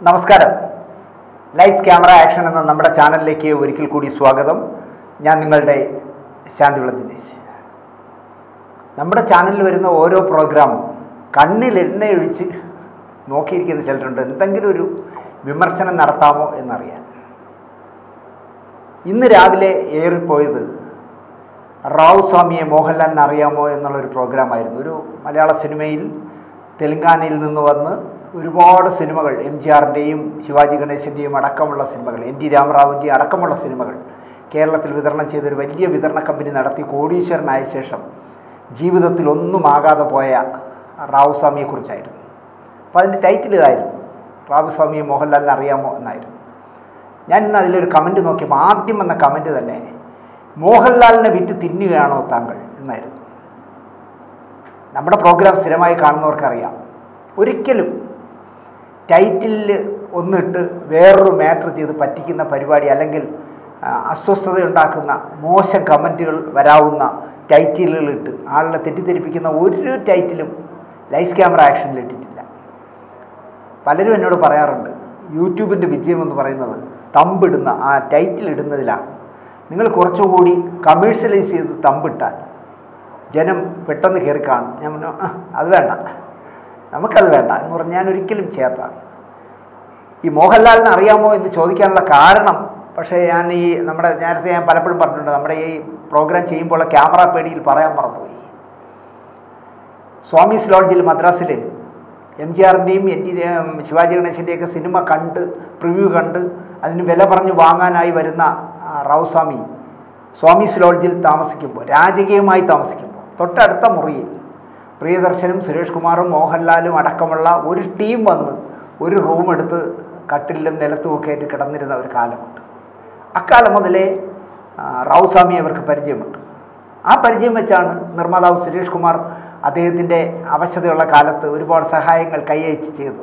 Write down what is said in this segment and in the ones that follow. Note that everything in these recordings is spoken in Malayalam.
നമസ്കാരം ലൈറ്റ്സ് ക്യാമറ ആക്ഷൻ എന്ന നമ്മുടെ ചാനലിലേക്ക് ഒരിക്കൽ കൂടി സ്വാഗതം ഞാൻ നിങ്ങളുടെ ശാന്തിവിള ദിനേശ് നമ്മുടെ ചാനലിൽ വരുന്ന ഓരോ പ്രോഗ്രാമും കണ്ണിൽ എണ്ണയൊഴിച്ച് നോക്കിയിരിക്കുന്ന ചിലരുണ്ട് എന്തെങ്കിലും ഒരു വിമർശനം നടത്താമോ എന്നറിയാൻ ഇന്ന് രാവിലെ ഏറിപ്പോയത് റാവു സ്വാമിയെ മോഹൻലാലിന് അറിയാമോ എന്നുള്ളൊരു പ്രോഗ്രാമായിരുന്നു ഒരു മലയാള സിനിമയിൽ തെലങ്കാനയിൽ നിന്ന് വന്ന് ഒരുപാട് സിനിമകൾ എം ജി ആറിൻ്റെയും ശിവാജി ഗണേശൻ്റെയും അടക്കമുള്ള സിനിമകൾ എൻ ടി രാമറാവുൻ്റെയും അടക്കമുള്ള സിനിമകൾ കേരളത്തിൽ വിതരണം ചെയ്തൊരു വലിയ വിതരണ കമ്പനി നടത്തി കോടീശ്വരനായ ശേഷം ജീവിതത്തിൽ ഒന്നും ആകാതെ പോയ റാവു സ്വാമിയെക്കുറിച്ചായിരുന്നു അപ്പോൾ അതിൻ്റെ ടൈറ്റിൽ ഇതായിരുന്നു റാവു സ്വാമിയെ മോഹൻലാലിന് അറിയാമോ എന്നായിരുന്നു ഞാൻ ഇന്ന് അതിലൊരു കമൻറ്റ് നോക്കിയപ്പോൾ ആദ്യം വന്ന കമൻറ്റ് തന്നെ മോഹൻലാലിനെ വിറ്റ് തിന്നുകയാണോ താങ്കൾ എന്നായിരുന്നു നമ്മുടെ പ്രോഗ്രാം സ്ഥിരമായി കാണുന്നവർക്കറിയാം ഒരിക്കലും ടൈറ്റിലിൽ ഒന്നിട്ട് വേറൊരു മാറ്റർ ചെയ്ത് പറ്റിക്കുന്ന പരിപാടി അല്ലെങ്കിൽ ആ, അസ്വസ്ഥതയുണ്ടാക്കുന്ന മോശം കമൻറ്റുകൾ വരാവുന്ന ടൈറ്റിലുകളിട്ട് ആളെ തെറ്റിദ്ധരിപ്പിക്കുന്ന ഒരു ടൈറ്റിലും ലൈസ് ക്യാമറ ആക്ഷനിൽ ഇട്ടിട്ടില്ല പലരും എന്നോട് പറയാറുണ്ട് യൂട്യൂബിൻ്റെ വിജയം എന്ന് പറയുന്നത് തമ്പിടുന്ന ആ ടൈറ്റിൽ ഇടുന്നതിലാണ് നിങ്ങൾ കുറച്ചുകൂടി കമേഴ്ഷ്യലൈസ് ചെയ്ത് തമ്പിട്ടാൽ ജനം പെട്ടെന്ന് കയറി കാണും ഞാൻ പറഞ്ഞു "ആ, അത് വേണ്ട നമുക്കത് വേണ്ട എന്ന് പറഞ്ഞ് ഞാൻ ഒരിക്കലും ചേർത്താണ് ഈ മോഹൻലാലിന് അറിയാമോ എന്ന് ചോദിക്കാനുള്ള കാരണം പക്ഷേ ഞാൻ ഈ നമ്മുടെ നേരത്തെ ഞാൻ പലപ്പോഴും പറഞ്ഞിട്ടുണ്ട് നമ്മുടെ ഈ പ്രോഗ്രാം ചെയ്യുമ്പോൾ ക്യാമറ പേടിയിൽ പറയാൻ മറന്നുപോയി സ്വാമീസ് ലോഡ്ജിൽ മദ്രാസിൽ എം ജി ആറിൻ്റെയും എൻ ടി ശിവാജി ഗണേശൻ്റെയൊക്കെ സിനിമ കണ്ട് പ്രിവ്യൂ കണ്ട് അതിന് വില പറഞ്ഞ് വാങ്ങാനായി വരുന്ന ആ, റാവു സ്വാമി സ്വാമീസ് ലോഡ്ജിൽ താമസിക്കുമ്പോൾ രാജകീയമായി താമസിക്കുമ്പോൾ തൊട്ടടുത്ത മുറിയിൽ പ്രിയദർശനും സുരേഷ് കുമാറും മോഹൻലാലും അടക്കമുള്ള ഒരു ടീം വന്ന് ഒരു റൂം എടുത്ത് കട്ടിലും നിലത്തും ഒക്കെ ആയിട്ട് കിടന്നിരുന്ന ഒരു കാലമുണ്ട് അക്കാലം മുതലേ ആ, റാവു സ്വാമിയെ അവർക്ക് പരിചയമുണ്ട് ആ പരിചയം വെച്ചാണ് നിർമ്മാതാവ് സുരേഷ് കുമാർ അദ്ദേഹത്തിൻ്റെ അവശതയുള്ള കാലത്ത് ഒരുപാട് സഹായങ്ങൾ കൈയച്ച് ചെയ്തത്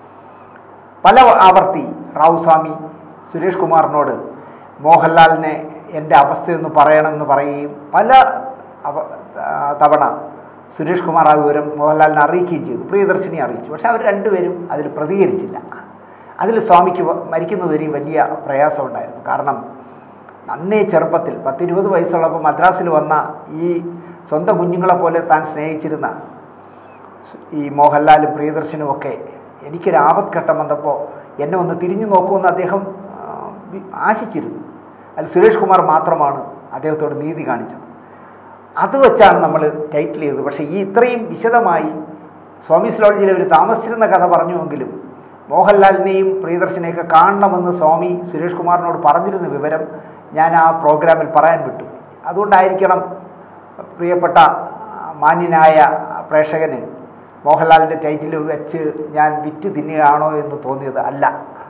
പല ആവർത്തി റാവു സ്വാമി സുരേഷ് കുമാറിനോട് മോഹൻലാലിനെ എൻ്റെ അവസ്ഥയൊന്ന് പറയണമെന്ന് പറയുകയും പല അവ ആ, തവണ സുരേഷ് കുമാർ ആ വിവരം മോഹൻലാലിനെ അറിയിക്കുകയും ചെയ്തു പ്രിയദർശിനി അറിയിച്ചു പക്ഷെ അവർ രണ്ടുപേരും അതിൽ പ്രതികരിച്ചില്ല അതിൽ സ്വാമിക്ക് വ- മരിക്കുന്നതുവരെയും വലിയ പ്രയാസമുണ്ടായിരുന്നു കാരണം നന്നേ ചെറുപ്പത്തിൽ പത്തിരുപത് വയസ്സുള്ളപ്പോൾ മദ്രാസിൽ വന്ന ഈ സ്വന്തം കുഞ്ഞുങ്ങളെ പോലെ താൻ സ്നേഹിച്ചിരുന്ന ഈ മോഹൻലാലും പ്രിയദർശനും ഒക്കെ എനിക്കൊരു ആപത്ഘട്ടം വന്നപ്പോൾ എന്നെ ഒന്ന് തിരിഞ്ഞു നോക്കുമെന്ന് അദ്ദേഹം ആ, വി- ആശിച്ചിരുന്നു അതിൽ സുരേഷ് കുമാർ മാത്രമാണ് അദ്ദേഹത്തോട് നീതി കാണിച്ചത് അത് വെച്ചാണ് നമ്മൾ ടൈറ്റിൽ ചെയ്തത് പക്ഷേ ഈ ഇത്രയും വിശദമായി സ്വാമി ലോഡ്ജിൽ അവർ താമസിച്ചിരുന്ന കഥ പറഞ്ഞുവെങ്കിലും മോഹൻലാലിനെയും പ്രിയദർശനെയൊക്കെ കാണണമെന്ന് സ്വാമി സുരേഷ് കുമാറിനോട് പറഞ്ഞിരുന്ന വിവരം ഞാൻ ആ പ്രോഗ്രാമിൽ പറയാൻ വിട്ടു അതുകൊണ്ടായിരിക്കണം പ്രിയപ്പെട്ട ആ, മാന്യനായ പ്രേക്ഷകന് മോഹൻലാലിൻ്റെ ടൈറ്റിൽ വെച്ച് ഞാൻ വിറ്റ് തിന്നുകയാണോ എന്ന് തോന്നിയത് അല്ല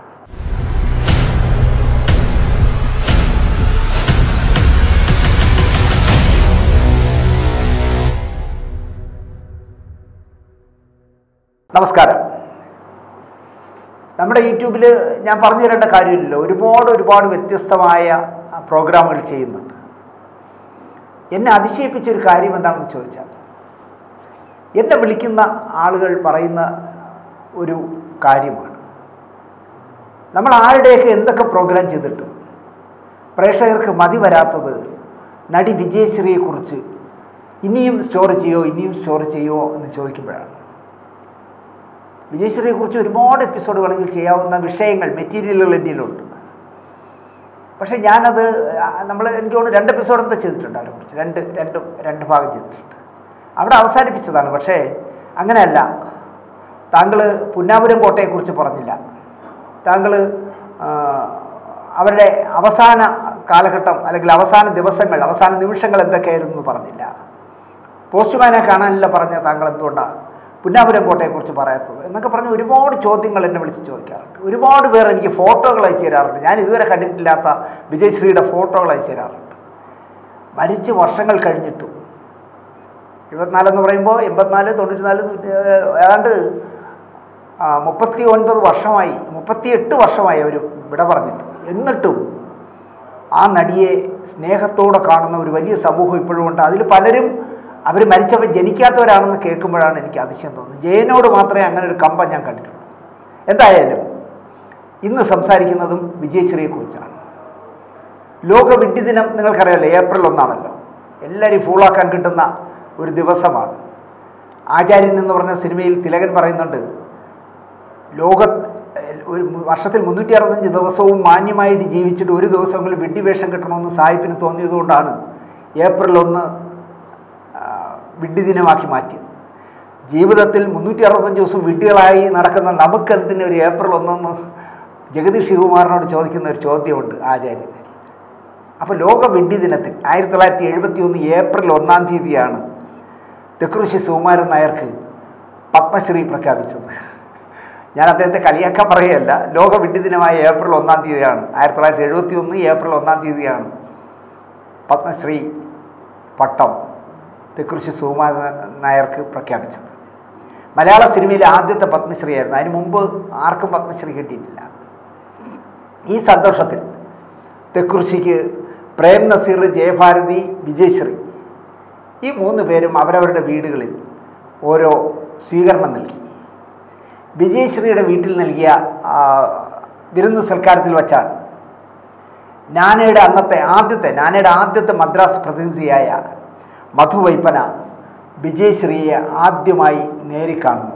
നമസ്കാരം നമ്മുടെ യൂട്യൂബിൽ ഞാൻ പറഞ്ഞു തരേണ്ട കാര്യമില്ലല്ലോ ഒരുപാട് ഒരുപാട് വ്യത്യസ്തമായ പ്രോഗ്രാമുകൾ ചെയ്യുന്നുണ്ട് എന്നെ അതിശയിപ്പിച്ച ഒരു കാര്യം എന്താണെന്ന് ചോദിച്ചാൽ എന്നെ വിളിക്കുന്ന ആളുകൾ പറയുന്ന ഒരു കാര്യമാണ് നമ്മൾ ആരുടെയൊക്കെ എന്തൊക്കെ പ്രോഗ്രാം ചെയ്തിട്ടും പ്രേക്ഷകർക്ക് മതി വരാത്തത് നടി വിജയശ്രീയെക്കുറിച്ച് ഇനിയും സ്റ്റോറി ചെയ്യോ ഇനിയും സ്റ്റോറി ചെയ്യോ എന്ന് ചോദിക്കുമ്പോഴാണ് വിജയശ്രീയെ കുറിച്ച് ഒരുപാട് എപ്പിസോഡ് വേണമെങ്കിൽ ചെയ്യാവുന്ന വിഷയങ്ങൾ മെറ്റീരിയലുകൾ എന്നിലുണ്ട് പക്ഷേ ഞാനത് നമ്മൾ എനിക്ക് തോന്നുന്നു രണ്ട് എപ്പിസോഡ് എന്താ ചെയ്തിട്ടുണ്ട് അതിനെക്കുറിച്ച് രണ്ട് രണ്ട് രണ്ട് ഭാഗം ചെയ്തിട്ടുണ്ട് അവിടെ അവസാനിപ്പിച്ചതാണ് പക്ഷേ അങ്ങനെയല്ല താങ്കൾ പുന്നാപുരം കോട്ടയെക്കുറിച്ച് പറഞ്ഞില്ല താങ്കൾ അവരുടെ അവസാന കാലഘട്ടം അല്ലെങ്കിൽ അവസാന ദിവസങ്ങൾ അവസാന നിമിഷങ്ങൾ എന്തൊക്കെയായിരുന്നു എന്ന് പറഞ്ഞില്ല പോസ്റ്റ്മാനെ കാണാനില്ല പറഞ്ഞ താങ്കൾ എന്തുകൊണ്ടാണ് പുന്നാപുരം കോട്ടയെക്കുറിച്ച് പറയാത്തത് എന്നൊക്കെ പറഞ്ഞ് ഒരുപാട് ചോദ്യങ്ങൾ എന്നെ വിളിച്ച് ചോദിക്കാറുണ്ട് ഒരുപാട് പേർ എനിക്ക് ഫോട്ടോകൾ അയച്ചു തരാറുണ്ട് ഞാൻ ഇതുവരെ കണ്ടിട്ടില്ലാത്ത വിജയശ്രീയുടെ ഫോട്ടോകൾ അയച്ചു തരാറുണ്ട് മരിച്ച് വർഷങ്ങൾ കഴിഞ്ഞിട്ടും എഴുപത്തിനാലെന്ന് പറയുമ്പോൾ എൺപത്തിനാല് തൊണ്ണൂറ്റിനാല് നൂറ്റി ഏതാണ്ട് ആ, മുപ്പത്തി ഒൻപത് വർഷമായി മുപ്പത്തിയെട്ട് വർഷമായി അവർ വിട പറഞ്ഞിട്ട് എന്നിട്ടും ആ നടിയെ സ്നേഹത്തോടെ കാണുന്ന ഒരു വലിയ സമൂഹം ഇപ്പോഴും ഉണ്ട് അതിൽ പലരും അവർ മരിച്ചപ്പോൾ ജനിക്കാത്തവരാണെന്ന് കേൾക്കുമ്പോഴാണ് എനിക്ക് അതിശയം തോന്നുന്നത് ജയനോട് മാത്രമേ അങ്ങനെ ഒരു കമ്പം ഞാൻ കണ്ടിട്ടുള്ളൂ എന്തായാലും ഇന്ന് സംസാരിക്കുന്നതും വിജയശ്രീയെക്കുറിച്ചാണ് ലോക വിഡ്ഢി ദിനം നിങ്ങൾക്കറിയാലോ ഏപ്രിൽ ഒന്നാണല്ലോ എല്ലാവരും ഫൂളാക്കാൻ കിട്ടുന്ന ഒരു ദിവസമാണ് ആചാര്യൻ എന്ന് പറഞ്ഞ സിനിമയിൽ തിലകൻ പറയുന്നുണ്ട് ലോക ഒരു വർഷത്തിൽ മുന്നൂറ്റി അറുപത്തഞ്ച് ദിവസവും മാന്യമായിട്ട് ജീവിച്ചിട്ട് ഒരു ദിവസമെങ്കിലും വിഡ്ഢിവേഷം കിട്ടണമെന്ന് സാഹിബിന് തോന്നിയതുകൊണ്ടാണ് ഏപ്രിൽ ഒന്ന് ആ, വിഡ്ഢി ദിനമാക്കി മാറ്റിയത് ജീവിതത്തിൽ മുന്നൂറ്റി അറുപത്തഞ്ച് ദിവസം വിഡ്ഢികളായി നടക്കുന്ന നമുക്കെന്തിന് ഒരു ഏപ്രിൽ ഒന്നെന്ന് ജഗദീഷ് ശിവകുമാറിനോട് ചോദിക്കുന്ന ഒരു ചോദ്യമുണ്ട് ആചാര്യന് അപ്പോൾ ലോക വിഡ്ഢി ദിനത്തിൽ ആയിരത്തി തൊള്ളായിരത്തി എഴുപത്തി ഒന്ന് ഏപ്രിൽ ഒന്നാം തീയതിയാണ് തെക്കുറിശി സുകുമാരൻ നായർക്ക് പത്മശ്രീ പ്രഖ്യാപിച്ചത് ഞാൻ അദ്ദേഹത്തെ കളിയാക്കാൻ പറയുകയല്ല ലോക വിഡ്ഢി ദിനമായ ഏപ്രിൽ ഒന്നാം തീയതിയാണ് ആയിരത്തി തൊള്ളായിരത്തി എഴുപത്തി ഒന്ന് ഏപ്രിൽ ഒന്നാം തീയതിയാണ് പത്മശ്രീ പട്ടം തെക്കുറിശി സുകുമാരൻ നായർക്ക് പ്രഖ്യാപിച്ചത് മലയാള സിനിമയിലെ ആദ്യത്തെ പത്മശ്രീ ആയിരുന്നു അതിന് മുമ്പ് ആർക്കും പത്മശ്രീ കിട്ടിയിട്ടില്ല ഈ സന്തോഷത്തിൽ തെക്കുറിശിക്ക് പ്രേം നസീർ ജയഭാരതി വിജയശ്രീ ഈ മൂന്ന് പേരും അവരവരുടെ വീടുകളിൽ ഓരോ സ്വീകരണം നൽകി വിജയശ്രീയുടെ വീട്ടിൽ നൽകിയ ആ, വിരുന്നു സൽക്കാരത്തിൽ വച്ചാണ് നാനയുടെ അന്നത്തെ ആദ്യത്തെ നാനയുടെ ആദ്യത്തെ മദ്രാസ് പ്രതിനിധിയായ മധു വൈപ്പന വിജയശ്രീയെ ആദ്യമായി നേരിക്കാണുന്നത്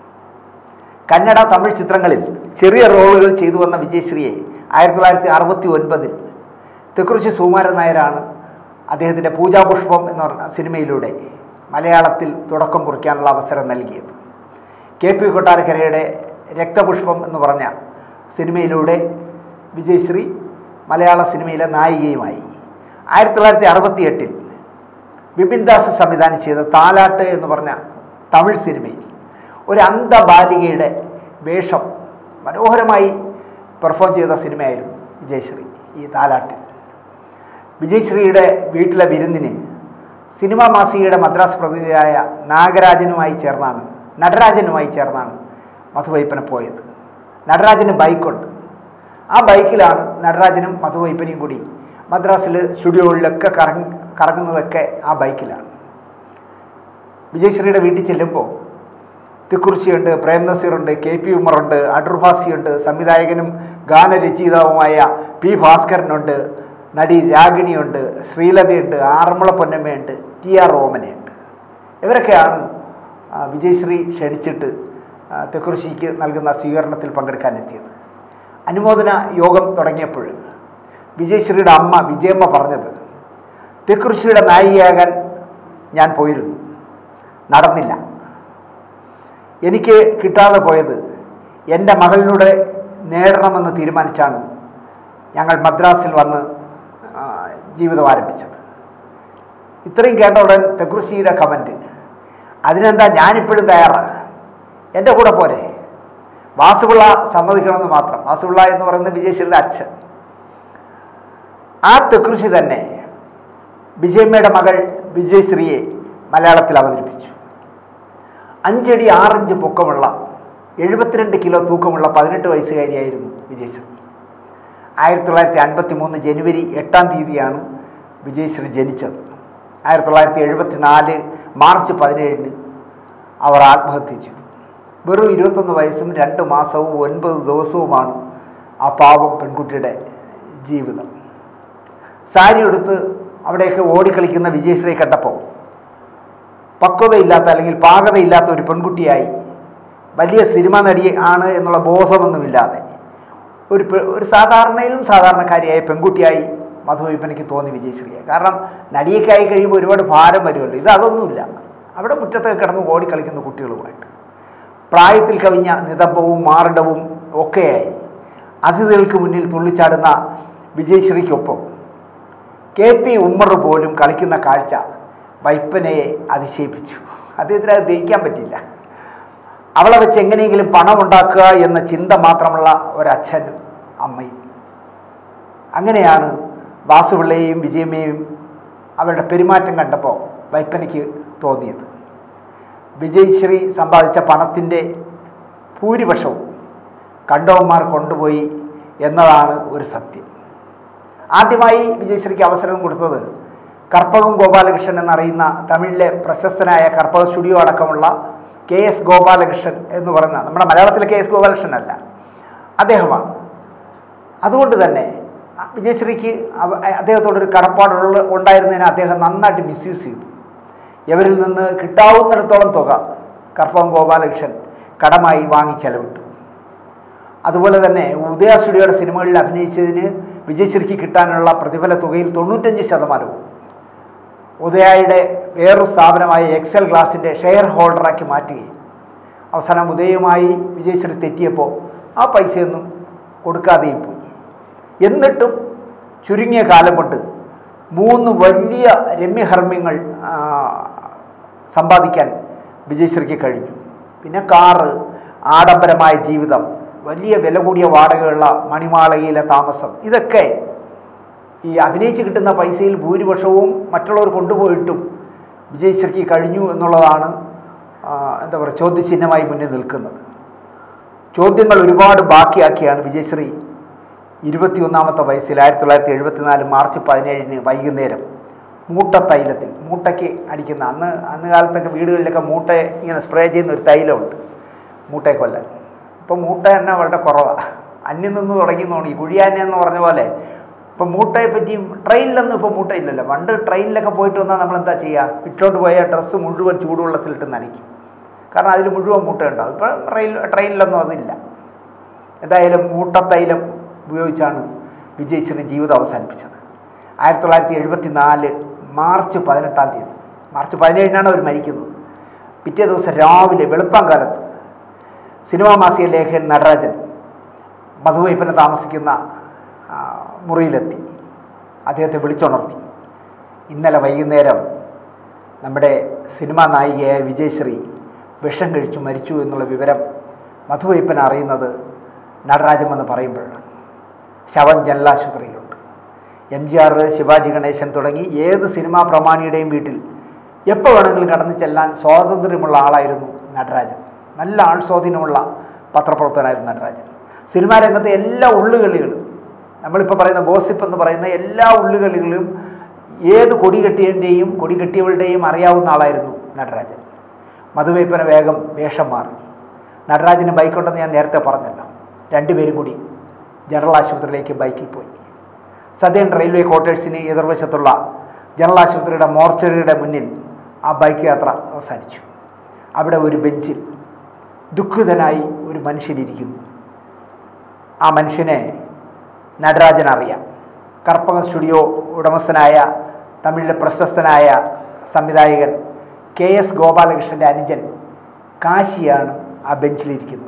കന്നഡ തമിഴ് ചിത്രങ്ങളിൽ ചെറിയ റോളുകൾ ചെയ്തു വന്ന വിജയശ്രീയെ ആയിരത്തി തൊള്ളായിരത്തി അറുപത്തി ഒൻപതിൽ തെക്കുറിശി സുകുമാരൻ നായരാണ് അദ്ദേഹത്തിൻ്റെ പൂജാപുഷ്പം എന്ന് പറഞ്ഞ സിനിമയിലൂടെ മലയാളത്തിൽ തുടക്കം കുറിക്കാനുള്ള അവസരം നൽകിയത് കെ പി കൊട്ടാരക്കരയുടെ രക്തപുഷ്പം എന്ന് പറഞ്ഞ സിനിമയിലൂടെ വിജയശ്രീ മലയാള സിനിമയിലെ നായികയുമായി ആയിരത്തി തൊള്ളായിരത്തി അറുപത്തി എട്ടിൽ ബിപിൻ ദാസ് സംവിധാനം ചെയ്ത താലാട്ട് എന്ന് പറഞ്ഞ തമിഴ് സിനിമയിൽ ഒരു അന്ധബാലികയുടെ വേഷം മനോഹരമായി പെർഫോം ചെയ്ത സിനിമയായിരുന്നു വിജയശ്രീ ഈ താലാട്ട് വിജയശ്രീയുടെ വീട്ടിലെ വിരുന്നിന് സിനിമാ മാസികയുടെ മദ്രാസ് പ്രതിനിധിയായ നാഗരാജനുമായി ചേർന്നാണ് നടരാജനുമായി ചേർന്നാണ് മധുവൈപ്പന പോയത് നടരാജന് ബൈക്കുണ്ട് ആ ബൈക്കിലാണ് നടരാജനും മധുവൈപ്പനയും കൂടി മദ്രാസിൽ സ്റ്റുഡിയോകളിലൊക്കെ കറങ്ങി കറങ്ങുന്നതൊക്കെ ആ ബൈക്കിലാണ് വിജയശ്രീയുടെ വീട്ടിൽ ചെല്ലുമ്പോൾ തിക്കുറിശിയുണ്ട് പ്രേം നസീറുണ്ട് കെ പി ഉമറുണ്ട് അടൂർഭാസിയുണ്ട് സംവിധായകനും ഗാനരചയിതാവുമായ പി ഭാസ്കരനുണ്ട് നടി രാഗിണിയുണ്ട് ശ്രീലതയുണ്ട് ആറന്മുള പൊന്നമ്മയുണ്ട് ടി ആർ ഓമനയുണ്ട് ഇവരൊക്കെയാണ് ആ, വിജയശ്രീ ക്ഷണിച്ചിട്ട് ആ, തെക്കുറിശിക്ക് നൽകുന്ന സ്വീകരണത്തിൽ പങ്കെടുക്കാനെത്തിയത് അനുമോദന യോഗം തുടങ്ങിയപ്പോൾ വിജയശ്രീയുടെ അമ്മ വിജയമ്മ പറഞ്ഞത് തെക്കുറിശിയുടെ നായികയാകാൻ ഞാൻ പോയിരുന്നു നടന്നില്ല എനിക്ക് കിട്ടാതെ പോയത് എൻ്റെ മകളിലൂടെ നേടണമെന്ന് തീരുമാനിച്ചാണ് ഞങ്ങൾ മദ്രാസിൽ വന്ന് ആ, ജീവിതം ആരംഭിച്ചത് ഇത്രയും കേട്ട ഉടൻ തെക്കുറിശിയുടെ കമൻറ്റ് അതിനെന്താ ഞാനിപ്പോഴും തയ്യാറാണ് എൻ്റെ കൂടെ പോരെ വാസുപിള്ള സമ്മതിക്കണമെന്ന് മാത്രം വാസുപിള്ള എന്ന് പറയുന്നത് വിജയശ്രീയുടെ അച്ഛൻ ആ തെക്കുറിശി തന്നെ വിജയമ്മയുടെ മകൾ വിജയശ്രീയെ മലയാളത്തിൽ അവതരിപ്പിച്ചു അഞ്ചടി ആറിഞ്ച് പൊക്കമുള്ള എഴുപത്തിരണ്ട് കിലോ തൂക്കമുള്ള പതിനെട്ട് വയസ്സുകാരിയായിരുന്നു വിജയശ്രീ ആയിരത്തി തൊള്ളായിരത്തി അൻപത്തി മൂന്ന് ജനുവരി എട്ടാം തീയതിയാണ് വിജയശ്രീ ജനിച്ചത് ആയിരത്തി തൊള്ളായിരത്തി എഴുപത്തി നാല് മാർച്ച് പതിനേഴിന് അവർ ആത്മഹത്യ ചെയ്തു വെറും ഇരുപത്തൊന്ന് വയസ്സും രണ്ട് മാസവും ഒൻപത് ദിവസവുമാണ് ആ പാവം പെൺകുട്ടിയുടെ ജീവിതം സാരി എടുത്ത് അവിടെയൊക്കെ ഓടിക്കളിക്കുന്ന വിജയശ്രീ കണ്ടപ്പോൾ പക്വതയില്ലാത്ത അല്ലെങ്കിൽ പാകതയില്ലാത്ത ഒരു പെൺകുട്ടിയായി വലിയ സിനിമ നടി ആണ് എന്നുള്ള ബോധമൊന്നുമില്ലാതെ ഒരു പെ- ഒരു സാധാരണയിലും സാധാരണക്കാരിയായ പെൺകുട്ടിയായി മധുവൈപ്പനയ്ക്ക് തോന്നി വിജയശ്രീയെ കാരണം നടിയൊക്കെ ആയി കഴിയുമ്പോൾ ഒരുപാട് ഭാരം വരുമല്ലോ ഇത് അതൊന്നുമില്ല അവിടെ മുറ്റത്തൊക്കെ കിടന്ന് ഓടിക്കളിക്കുന്ന കുട്ടികളുമായിട്ട് പ്രായത്തിൽ കവിഞ്ഞ നിതംബവും മാറിടവും ഒക്കെയായി അതിഥികൾക്ക് മുന്നിൽ തുള്ളിച്ചാടുന്ന വിജയശ്രീക്കൊപ്പം കെ പി ഉമ്മർ പോലും കളിക്കുന്ന കാഴ്ച വൈപ്പനയെ അതിശയിപ്പിച്ചു അദ്ദേഹത്തിന് അത് ദഹിക്കാൻ പറ്റില്ല അവളെ വെച്ച് എങ്ങനെയെങ്കിലും പണം ഉണ്ടാക്കുക എന്ന ചിന്ത മാത്രമുള്ള ഒരച്ഛനും അമ്മയും അങ്ങനെയാണ് വാസുപിള്ളയെയും വിജയമ്മയും അവരുടെ പെരുമാറ്റം കണ്ടപ്പോൾ വൈപ്പനയ്ക്ക് തോന്നിയത് വിജയശ്രീ സമ്പാദിച്ച പണത്തിൻ്റെ ഭൂരിപക്ഷവും കണ്ടവന്മാർ കൊണ്ടുപോയി എന്നതാണ് ഒരു സത്യം ആദ്യമായി വിജയശ്രീക്ക് അവസരം കൊടുത്തത് കർപ്പകം ഗോപാലകൃഷ്ണൻ എന്നറിയുന്ന തമിഴിലെ പ്രശസ്തനായ കർപ്പക സ്റ്റുഡിയോ അടക്കമുള്ള കെ എസ് ഗോപാലകൃഷ്ണൻ എന്ന് പറയുന്ന നമ്മുടെ മലയാളത്തിലെ കെ എസ് ഗോപാലകൃഷ്ണൻ അല്ല അദ്ദേഹമാണ് അതുകൊണ്ട് തന്നെ വിജയശ്രീക്ക് അവ- അദ്ദേഹത്തോടൊരു കടപ്പാടുള്ള ഉണ്ടായിരുന്നതിന് അദ്ദേഹം നന്നായിട്ട് മിസ്യൂസ് ചെയ്തു ഇവരിൽ നിന്ന് കിട്ടാവുന്നിടത്തോളം തുക കർപ്പം ഗോപാലകൃഷ്ണൻ കടമായി വാങ്ങി ചെലവിട്ടു അതുപോലെ തന്നെ ഉദയ സ്റ്റുഡിയോയുടെ സിനിമകളിൽ അഭിനയിച്ചതിന് വിജയശ്രീക്ക് കിട്ടാനുള്ള പ്രതിഫല തുകയിൽ തൊണ്ണൂറ്റഞ്ച് ശതമാനവും ഉദയയുടെ വേറൊരു സ്ഥാപനമായ എക്സൽ ഗ്ലാസിൻ്റെ ഷെയർ ഹോൾഡറാക്കി മാറ്റുകയും അവസാനം ഉദയവുമായി വിജയശ്രീ തെറ്റിയപ്പോൾ ആ പൈസയൊന്നും കൊടുക്കാതെയും പോയി എന്നിട്ടും ചുരുങ്ങിയ കാലം കൊണ്ട് മൂന്ന് വലിയ രമ്യഹർമ്മ്യങ്ങൾ ആ, സമ്പാദിക്കാൻ വിജയശ്രീക്ക് കഴിഞ്ഞു പിന്നെ കാറ് ആഡംബരമായ ജീവിതം വലിയ വില കൂടിയ വാടകയുള്ള മണിമാളയിലെ താമസം ഇതൊക്കെ ഈ അഭിനയിച്ച് കിട്ടുന്ന പൈസയിൽ ഭൂരിപക്ഷവും മറ്റുള്ളവർ കൊണ്ടുപോയിട്ടും വിജയശ്രീക്ക് കഴിഞ്ഞു എന്നുള്ളതാണ് ആ, എന്താ പറയുക ചോദ്യചിഹ്നമായി മുന്നിൽ നിൽക്കുന്നത് ചോദ്യങ്ങൾ ഒരുപാട് ബാക്കിയാക്കിയാണ് വിജയശ്രീ ഇരുപത്തിയൊന്നാമത്തെ വയസ്സിൽ ആയിരത്തി തൊള്ളായിരത്തി എഴുപത്തിനാല് മാർച്ച് പതിനേഴിന് വൈകുന്നേരം മൂട്ട തൈലത്തിൽ മൂട്ടയ്ക്ക് അടിക്കുന്ന അന്ന് അന്ന് കാലത്തൊക്കെ വീടുകളിലൊക്കെ മൂട്ട ഇങ്ങനെ സ്പ്രേ ചെയ്യുന്ന ഒരു തൈലമുണ്ട് മൂട്ടയെ കൊല്ലാൻ ഇപ്പം മൂട്ട തന്നെ വളരെ കുറവാണ് അന്യം നിന്ന് തുടങ്ങി തോന്നി ഈ കുഴിയാന എന്ന് പറഞ്ഞ പോലെ ഇപ്പം മൂട്ടയെ പറ്റിയും ട്രെയിനിലൊന്നും ഇപ്പോൾ മൂട്ട ഇല്ലല്ലോ പണ്ട് ട്രെയിനിലൊക്കെ പോയിട്ട് വന്നാൽ നമ്മൾ എന്താ ചെയ്യുക ഇട്ടോണ്ട് പോയ ഡ്രസ്സ് മുഴുവൻ ചൂടുവെള്ളത്തിലിട്ട് നനയ്ക്കും കാരണം അതിൽ മുഴുവൻ മൂട്ട ഉണ്ടാവും ഇപ്പോൾ റെയിൽ ട്രെയിനിലൊന്നും അതില്ല എന്തായാലും മൂട്ടത്തൈലം ഉപയോഗിച്ചാണ് വിജയശ്രീ ജീവിതം അവസാനിപ്പിച്ചത് ആയിരത്തി തൊള്ളായിരത്തി എഴുപത്തി നാല് മാർച്ച് പതിനെട്ടാം തീയതി മാർച്ച് പതിനേഴിനാണ് അവർ മരിക്കുന്നത് പിറ്റേ ദിവസം രാവിലെ വെളുപ്പാൻ കാലത്ത് സിനിമാ മാസിക ലേഖകൻ നടരാജൻ മധുവൈപ്പനെ താമസിക്കുന്ന ആ, മുറിയിലെത്തി അദ്ദേഹത്തെ വിളിച്ചുണർത്തി ഇന്നലെ വൈകുന്നേരം നമ്മുടെ സിനിമാ നായികയായ വിജയശ്രീ വിഷം കഴിച്ചു മരിച്ചു എന്നുള്ള വിവരം മധുവൈപ്പൻ അറിയുന്നത് നടരാജൻ എന്ന് പറയുമ്പോഴാണ് ശവം ജനലാശുപത്രിയിലുണ്ട് M G R Shivaji Ganesan തുടങ്ങി ഏത് സിനിമാ പ്രമാണിയുടെയും വീട്ടിൽ എപ്പോൾ വേണമെങ്കിലും കടന്നു ചെല്ലാൻ സ്വാതന്ത്ര്യമുള്ള ആളായിരുന്നു നടരാജൻ നല്ല ആൾ സ്വാധീനമുള്ള പത്രപ്രവർത്തനായിരുന്നു നടരാജൻ സിനിമാ രംഗത്തെ എല്ലാ ഉള്ളുകളികളും നമ്മളിപ്പോൾ പറയുന്ന ഗോസിപ്പ് എന്ന് പറയുന്ന എല്ലാ ഉള്ളുകളിലും ഏത് കൊടി കെട്ടിയതിൻ്റെയും കൊടി കെട്ടിയവളുടെയും അറിയാവുന്ന ആളായിരുന്നു നടരാജൻ മധുവൈപ്പന വേഗം വേഷം മാറി നടരാജന് ബൈക്കുണ്ടെന്ന് ഞാൻ നേരത്തെ പറഞ്ഞല്ലോ രണ്ടുപേരും കൂടി ജനറൽ ആശുപത്രിയിലേക്ക് ബൈക്കിൽ പോയി സദേൺ റെയിൽവേ ക്വാർട്ടേഴ്സിന് എതിർവശത്തുള്ള ജനറൽ ആശുപത്രിയുടെ മോർച്ചറിയുടെ മുന്നിൽ ആ ബൈക്ക് യാത്ര അവസാനിച്ചു അവിടെ ഒരു ബെഞ്ചിൽ ദുഃഖിതനായി ഒരു മനുഷ്യനിരിക്കുന്നു ആ മനുഷ്യനെ നടരാജൻ അറിയാം കർപ്പക സ്റ്റുഡിയോ ഉടമസ്ഥനായ തമിഴിലെ പ്രശസ്തനായ സംവിധായകൻ കെ എസ് ഗോപാലകൃഷ്ണൻ്റെ അനുജൻ കാശിയാണ് ആ ബെഞ്ചിലിരിക്കുന്നത്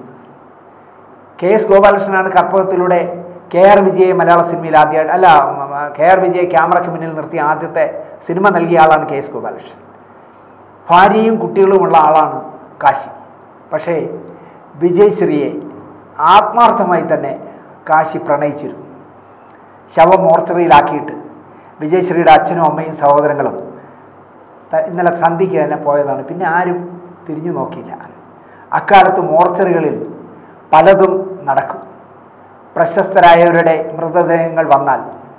കെ എസ് ഗോപാലകൃഷ്ണനാണ് കർപ്പകത്തിലൂടെ കെ ആർ വിജയെ മലയാള സിനിമയിൽ ആദ്യമായിട്ട് അല്ല കെ ആർ വിജയെ ക്യാമറയ്ക്ക് മുന്നിൽ നിർത്തിയ ആദ്യത്തെ സിനിമ നൽകിയ ആളാണ് കെ എസ് ഗോപാലകൃഷ്ണൻ ഭാര്യയും കുട്ടികളുമുള്ള ആളാണ് കാശി പക്ഷേ വിജയശ്രീയെ ആത്മാർത്ഥമായി തന്നെ കാശി പ്രണയിച്ചിരുന്നു ശവം മോർച്ചറിയിലാക്കിയിട്ട് വിജയശ്രീയുടെ അച്ഛനും അമ്മയും സഹോദരങ്ങളും ത- ഇന്നലെ സന്ധ്യയ്ക്ക് തന്നെ പോയതാണ് പിന്നെ ആരും തിരിഞ്ഞു നോക്കിയില്ല അക്കാലത്ത് മോർച്ചറികളിൽ പലതും നടക്കും പ്രശസ്തരായവരുടെ മൃതദേഹങ്ങൾ വന്നാൽ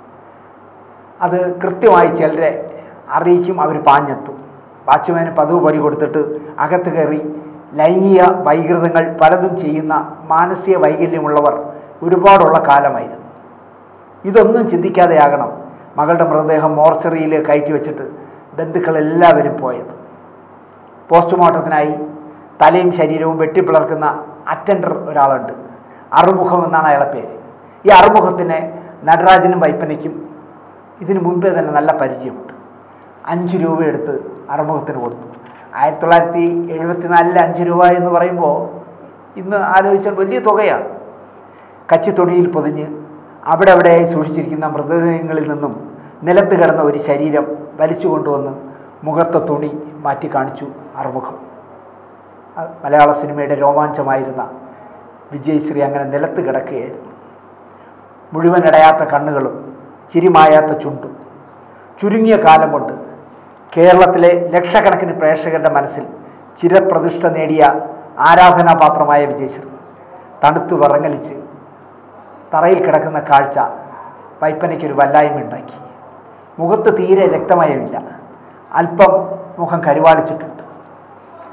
അത് കൃത്യമായി ചിലരെ അറിയിക്കും അവർ പാഞ്ഞെത്തും വാച്ച്മാന് പതിവ് പടി കൊടുത്തിട്ട് അകത്ത് കയറി ലൈംഗിക വൈകൃതങ്ങൾ പലതും ചെയ്യുന്ന മാനസിക വൈകല്യമുള്ളവർ ഒരുപാടുള്ള കാലമായിരുന്നു ഇതൊന്നും ചിന്തിക്കാതെയാകണം മകളുടെ മൃതദേഹം മോർച്ചറിയിൽ കയറ്റി വെച്ചിട്ട് ബന്ധുക്കൾ എല്ലാവരും പോയത് പോസ്റ്റ്മോർട്ടത്തിനായി തലയും ശരീരവും വെട്ടിപ്പിളർക്കുന്ന അറ്റൻഡർ ഒരാളുണ്ട് അറുമുഖം എന്നാണ് അയാളെ പേര് ഈ അറുമുഖത്തിന് നടരാജനും വൈപ്പനയ്ക്കും ഇതിനു മുൻപേ തന്നെ നല്ല പരിചയമുണ്ട് അഞ്ച് രൂപ എടുത്ത് അറുമുഖത്തിന് കൊടുത്തു ആയിരത്തി തൊള്ളായിരത്തി എഴുപത്തിനാലിലെ അഞ്ച് രൂപ എന്ന് പറയുമ്പോൾ ഇന്ന് ആലോചിച്ചാൽ വലിയ തുകയാണ് കച്ചിത്തൊടിയിൽ പൊതിഞ്ഞ് അവിടെ അവിടെയായി സൂക്ഷിച്ചിരിക്കുന്ന മൃതദേഹങ്ങളിൽ നിന്നും നിലത്ത് കിടന്ന ഒരു ശരീരം വലിച്ചു കൊണ്ടുവന്ന് മുഖത്തെ തുണി മാറ്റി കാണിച്ചു അറുമുഖം അത് മലയാള സിനിമയുടെ രോമാഞ്ചമായിരുന്ന വിജയശ്രീ അങ്ങനെ നിലത്ത് കിടക്കുകയായിരുന്നു മുഴുവൻ അടയാത്ത കണ്ണുകളും ചിരിമായാത്ത ചുണ്ടും ചുരുങ്ങിയ കാലം കൊണ്ട് കേരളത്തിലെ ലക്ഷക്കണക്കിന് പ്രേക്ഷകരുടെ മനസ്സിൽ ചിരപ്രതിഷ്ഠ നേടിയ ആരാധനാപാത്രമായ വിജയശ്രീ തണുത്തു വിറങ്ങലിച്ച് തറയിൽ കിടക്കുന്ന കാഴ്ച വൈപ്പനയ്ക്കൊരു വല്ലായ്മ ഉണ്ടാക്കി മുഖത്ത് തീരെ രക്തമയമില്ല അല്പം മുഖം കരുവാളിച്ചിട്ടുണ്ട്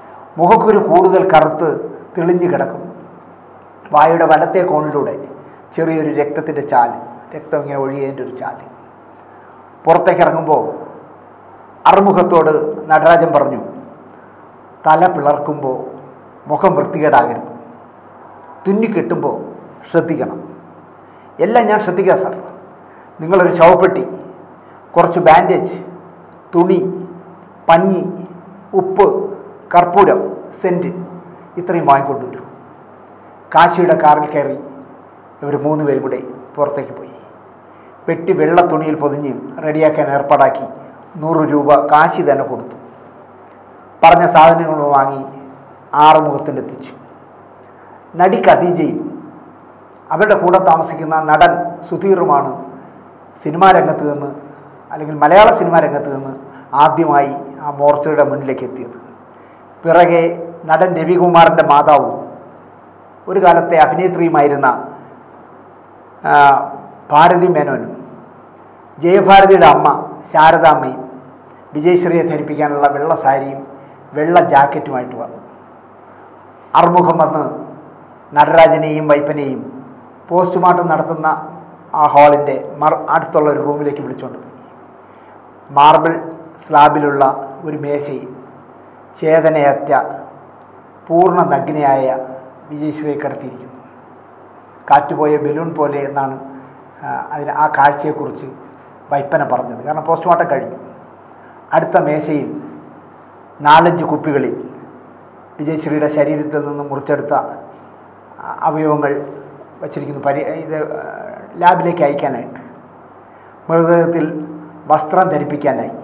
മുഖക്കുരു കൂടുതൽ കറുത്ത് തെളിഞ്ഞു കിടക്കുന്നു വായുടെ വലത്തെ കോണിലൂടെ ചെറിയൊരു രക്തത്തിൻ്റെ ചാല് രക്തം ഇങ്ങനെ ഒഴിയതിൻ്റെ ഒരു ചാല് പുറത്തേക്ക് ഇറങ്ങുമ്പോൾ അറുമുഖത്തോട് നടരാജൻ പറഞ്ഞു തല പിളർക്കുമ്പോൾ മുഖം വൃത്തികേടാകരുത് തുന്നിക്കെട്ടുമ്പോൾ ശ്രദ്ധിക്കണം എല്ലാം ഞാൻ ശ്രദ്ധിക്കാം സാർ നിങ്ങളൊരു ശവപ്പെട്ടി കുറച്ച് ബാൻഡേജ് തുണി പഞ്ഞി ഉപ്പ് കർപ്പൂരം സെൻറ്റ് ഇത്രയും വാങ്ങിക്കൊണ്ടുവരും കാശിയുടെ കാറിൽ കയറി ഇവർ മൂന്ന് പേരും കൂടെ പുറത്തേക്ക് പോയി പെട്ടി വെള്ള തുണിയിൽ പൊതിഞ്ഞ് റെഡിയാക്കാൻ ഏർപ്പാടാക്കി നൂറ് രൂപ കാശി തന്നെ കൊടുത്തു പറഞ്ഞ സാധനങ്ങൾ വാങ്ങി ആറുമുഖത്തിലെത്തിച്ചു നടി ഖദീജയും അവരുടെ കൂടെ താമസിക്കുന്ന നടൻ സുധീറുമാണ് സിനിമാ രംഗത്ത് നിന്ന് അല്ലെങ്കിൽ മലയാള സിനിമാ രംഗത്ത് നിന്ന് ആദ്യമായി ആ മോർച്ചയുടെ മുന്നിലേക്ക് എത്തിയത് പിറകെ നടൻ രവികുമാറിൻ്റെ മാതാവും ഒരു കാലത്തെ അഭിനേത്രിയുമായിരുന്ന ആ, ഭാരതി മേനോനും ജയഭാരതിയുടെ അമ്മ ശാരദാമ്മയും വിജയശ്രീയെ ധരിപ്പിക്കാനുള്ള വെള്ള സാരിയും വെള്ള ജാക്കറ്റുമായിട്ട് വന്നു അറുമുഖം വന്ന് നടരാജനെയും വൈപ്പനെയും പോസ്റ്റ്മോർട്ടം നടത്തുന്ന ആ ഹാളിൻ്റെ മർ അടുത്തുള്ള ഒരു റൂമിലേക്ക് വിളിച്ചുകൊണ്ട് പോയി മാർബിൾ സ്ലാബിലുള്ള ഒരു മേശയിൽ ചേതനയറ്റ പൂർണ്ണ നഗ്നയായ വിജയശ്രീയെ കിടത്തിയിരിക്കുന്നു കാറ്റുപോയ ബലൂൺ പോലെ എന്നാണ് ആ, അതിന് ആ കാഴ്ചയെക്കുറിച്ച് വൈപ്പന പറഞ്ഞത് കാരണം പോസ്റ്റ്മോർട്ടം കഴിഞ്ഞു അടുത്ത മേശയിൽ നാലഞ്ച് കുപ്പികളിൽ വിജയശ്രീയുടെ ശരീരത്തിൽ നിന്ന് മുറിച്ചെടുത്ത ആ, അവയവങ്ങൾ വച്ചിരിക്കുന്നു പരി ഇത് ആ, ലാബിലേക്ക് അയക്കാനായിട്ട് മൃതദേഹത്തിൽ വസ്ത്രം ധരിപ്പിക്കാനായി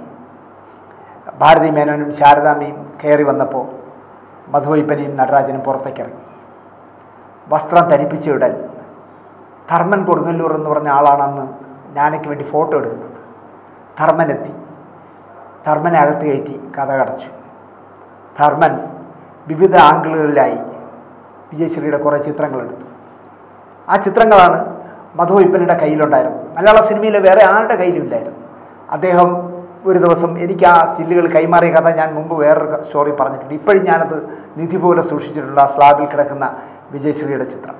ഭാരതി മേനോനും ശാരദാമ്മയും കയറി വന്നപ്പോൾ മധുവൈപ്പനെയും നടരാജനും പുറത്തേക്ക് ഇറങ്ങി വസ്ത്രം ധരിപ്പിച്ച ഉടൻ ധർമ്മൻ കൊടുങ്ങല്ലൂർ എന്ന് പറഞ്ഞ ആളാണ് അന്ന് ഞാനയ്ക്ക് വേണ്ടി ഫോട്ടോ എടുക്കുന്നത് ധർമ്മൻ എത്തി ധർമ്മനെ അകത്ത് കയറ്റി കഥ കടച്ചു ധർമ്മൻ വിവിധ ആംഗിളുകളിലായി വിജയശ്രീയുടെ കുറേ ചിത്രങ്ങളെടുത്തു ആ ചിത്രങ്ങളാണ് മധുവൈപ്പനുടെ കയ്യിലുണ്ടായിരുന്നത് മലയാള സിനിമയിലെ വേറെ ആരുടെ കയ്യിലുമില്ലായിരുന്നു അദ്ദേഹം ഒരു ദിവസം എനിക്ക് ആ സ്റ്റില്ലുകൾ കൈമാറിയ കഥ ഞാൻ മുമ്പ് വേറൊരു സ്റ്റോറി പറഞ്ഞിട്ടുണ്ട് ഇപ്പോഴും ഞാനത് നിധി പോലെ സൂക്ഷിച്ചിട്ടുണ്ട് ആ സ്ലാബിൽ കിടക്കുന്ന വിജയശ്രീയുടെ ചിത്രം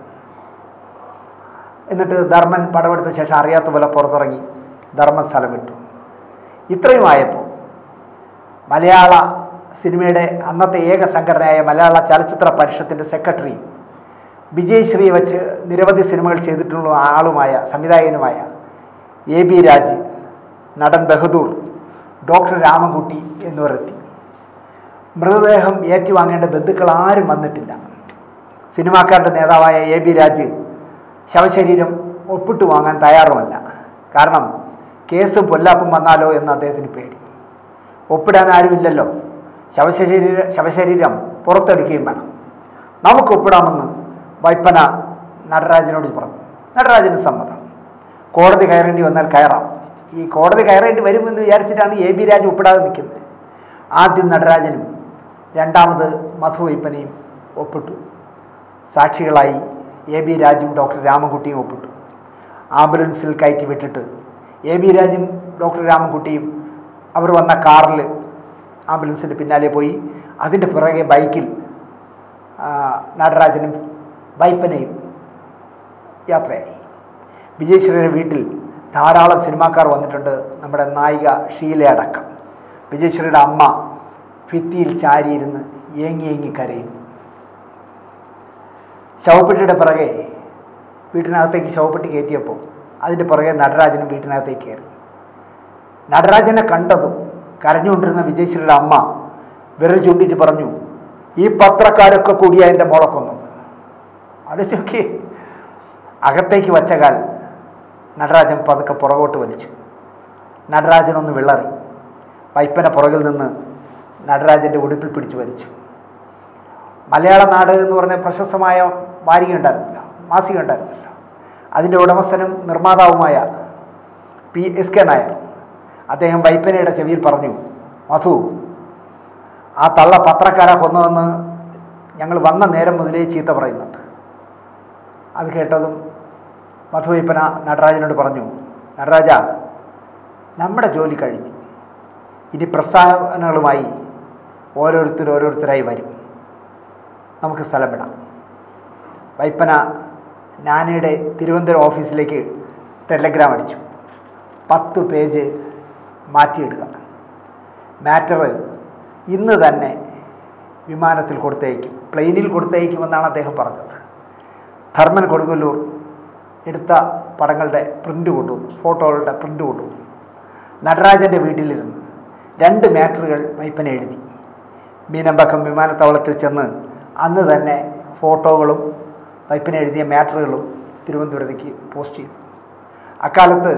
എന്നിട്ട് ധർമ്മൻ പടമെടുത്ത ശേഷം അറിയാത്ത പോലെ പുറത്തിറങ്ങി ധർമ്മൻ സ്ഥലം വിട്ടു ഇത്രയും ആയപ്പോൾ മലയാള സിനിമയുടെ അന്നത്തെ ഏക സംഘടനയായ മലയാള ചലച്ചിത്ര പരിഷത്തിൻ്റെ സെക്രട്ടറി വിജയശ്രീയെ വെച്ച് നിരവധി സിനിമകൾ ചെയ്തിട്ടുള്ള ആളുമായ സംവിധായകനുമായ എ ബി രാജ് നടൻ ബഹദൂർ ഡോക്ടർ രാമൻകുട്ടി എന്നിവരെത്തി മൃതദേഹം ഏറ്റുവാങ്ങേണ്ട ബന്ധുക്കൾ ആരും വന്നിട്ടില്ല സിനിമാക്കാരുടെ നേതാവായ എ ബി രാജ് ശവശരീരം ഒപ്പിട്ട് വാങ്ങാൻ തയ്യാറുമല്ല കാരണം കേസും പൊല്ലാപ്പും വന്നാലോ എന്ന് അദ്ദേഹത്തിന് പേടി ഒപ്പിടാൻ ആരുമില്ലല്ലോ ശവശരീര ശവശരീരം പുറത്തെടുക്കുകയും വേണം നമുക്ക് ഒപ്പിടാമെന്ന് വൈപ്പന നടരാജനോട് പറഞ്ഞു നടരാജന് സമ്മതം കോടതി കയറേണ്ടി വന്നാൽ കയറാം ഈ കോടതി കയറേണ്ടി വരുമെന്ന് വിചാരിച്ചിട്ടാണ് എ ബി രാജ് ഒപ്പിടാതെ നിൽക്കുന്നത് ആദ്യം നടരാജനും രണ്ടാമത് മധു വൈപ്പനയും ഒപ്പിട്ടു സാക്ഷികളായി എ ബി രാജും ഡോക്ടർ രാമൻകുട്ടിയും ഒപ്പിട്ടു ആംബുലൻസിൽ കയറ്റി വിട്ടിട്ട് എ ബി രാജും ഡോക്ടർ രാമൻകുട്ടിയും അവർ വന്ന കാറിൽ ആംബുലൻസിൻ്റെ പിന്നാലെ പോയി അതിൻ്റെ പിറകെ ബൈക്കിൽ ആ, നടരാജനും വൈപ്പനയും യാത്രയായി വിജയശ്രീയുടെ വീട്ടിൽ ധാരാളം സിനിമാക്കാർ വന്നിട്ടുണ്ട് നമ്മുടെ നായിക ഷീല അടക്കം വിജയശ്രീയുടെ അമ്മ ഭിത്തിയിൽ ചാരിയിരുന്ന് ഏങ്ങി ഏങ്ങി കരയുന്നു ശവപ്പെട്ടിയുടെ പിറകെ വീട്ടിനകത്തേക്ക് ശവപ്പെട്ടി കയറ്റിയപ്പോൾ അതിൻ്റെ പുറകെ നടരാജനും വീട്ടിനകത്തേക്ക് കയറി നടരാജനെ കണ്ടതും കരഞ്ഞുകൊണ്ടിരുന്ന വിജയശ്രീയുടെ അമ്മ വിരൽ ചൂണ്ടിട്ട് പറഞ്ഞു ഈ പത്രക്കാരൊക്കെ കൂടിയാ എൻ്റെ മോളെ കൊന്നത് അത് ചോക്കി അകത്തേക്ക് വച്ച കാൽ നടരാജൻ പതുക്കെ പുറകോട്ട് വലിച്ചു നടരാജനൊന്ന് വിളറി വൈപ്പന പുറകിൽ നിന്ന് നടരാജൻ്റെ ഉടുപ്പിൽ പിടിച്ചു വലിച്ചു മലയാള നാട് എന്ന് പറഞ്ഞ പ്രശസ്തമായ വാരിക ഉണ്ടായിരുന്നല്ലോ മാസിക ഉണ്ടായിരുന്നല്ലോ അതിൻ്റെ ഉടമസ്ഥനും നിർമ്മാതാവുമായ പി എസ് കെ നായർ അദ്ദേഹം വൈപ്പനയുടെ ചെവിയിൽ പറഞ്ഞു മധു ആ തള്ള പത്രക്കാരെ കൊന്നുവെന്ന് ഞങ്ങൾ വന്ന നേരം മുതലേ ചീത്ത പറയുന്നുണ്ട് അത് കേട്ടതും മധു വൈപ്പന നടരാജനോട് പറഞ്ഞു നടരാജ നമ്മുടെ ജോലി കഴിഞ്ഞു ഇനി പ്രസ്താവനകളുമായി ഓരോരുത്തർ ഓരോരുത്തരായി വരും നമുക്ക് സ്ഥലം വിടാം വൈപ്പന നാനയുടെ തിരുവനന്തപുരം ഓഫീസിലേക്ക് ടെലഗ്രാം അടിച്ചു പത്ത് പേജ് മാറ്റിയിടുക മാറ്റർ ഇന്ന് തന്നെ വിമാനത്തിൽ കൊടുത്തയക്കും പ്ലെയിനിൽ കൊടുത്തയക്കുമെന്നാണ് അദ്ദേഹം പറഞ്ഞത് ധർമ്മൻ കൊടുങ്ങല്ലൂർ എടുത്ത പടങ്ങളുടെ പ്രിൻ്റ് കൊണ്ടുവന്നു ഫോട്ടോകളുടെ പ്രിൻ്റ് കൊണ്ടുവന്നു നടരാജൻ്റെ വീട്ടിലിരുന്ന് രണ്ട് മാറ്ററുകൾ വൈപ്പന എഴുതി മീനമ്പക്കം വിമാനത്താവളത്തിൽ ചെന്ന് അന്ന് തന്നെ ഫോട്ടോകളും വൈപ്പന എഴുതിയ മാറ്ററുകളും തിരുവനന്തപുരത്തേക്ക് പോസ്റ്റ് ചെയ്തു അക്കാലത്ത്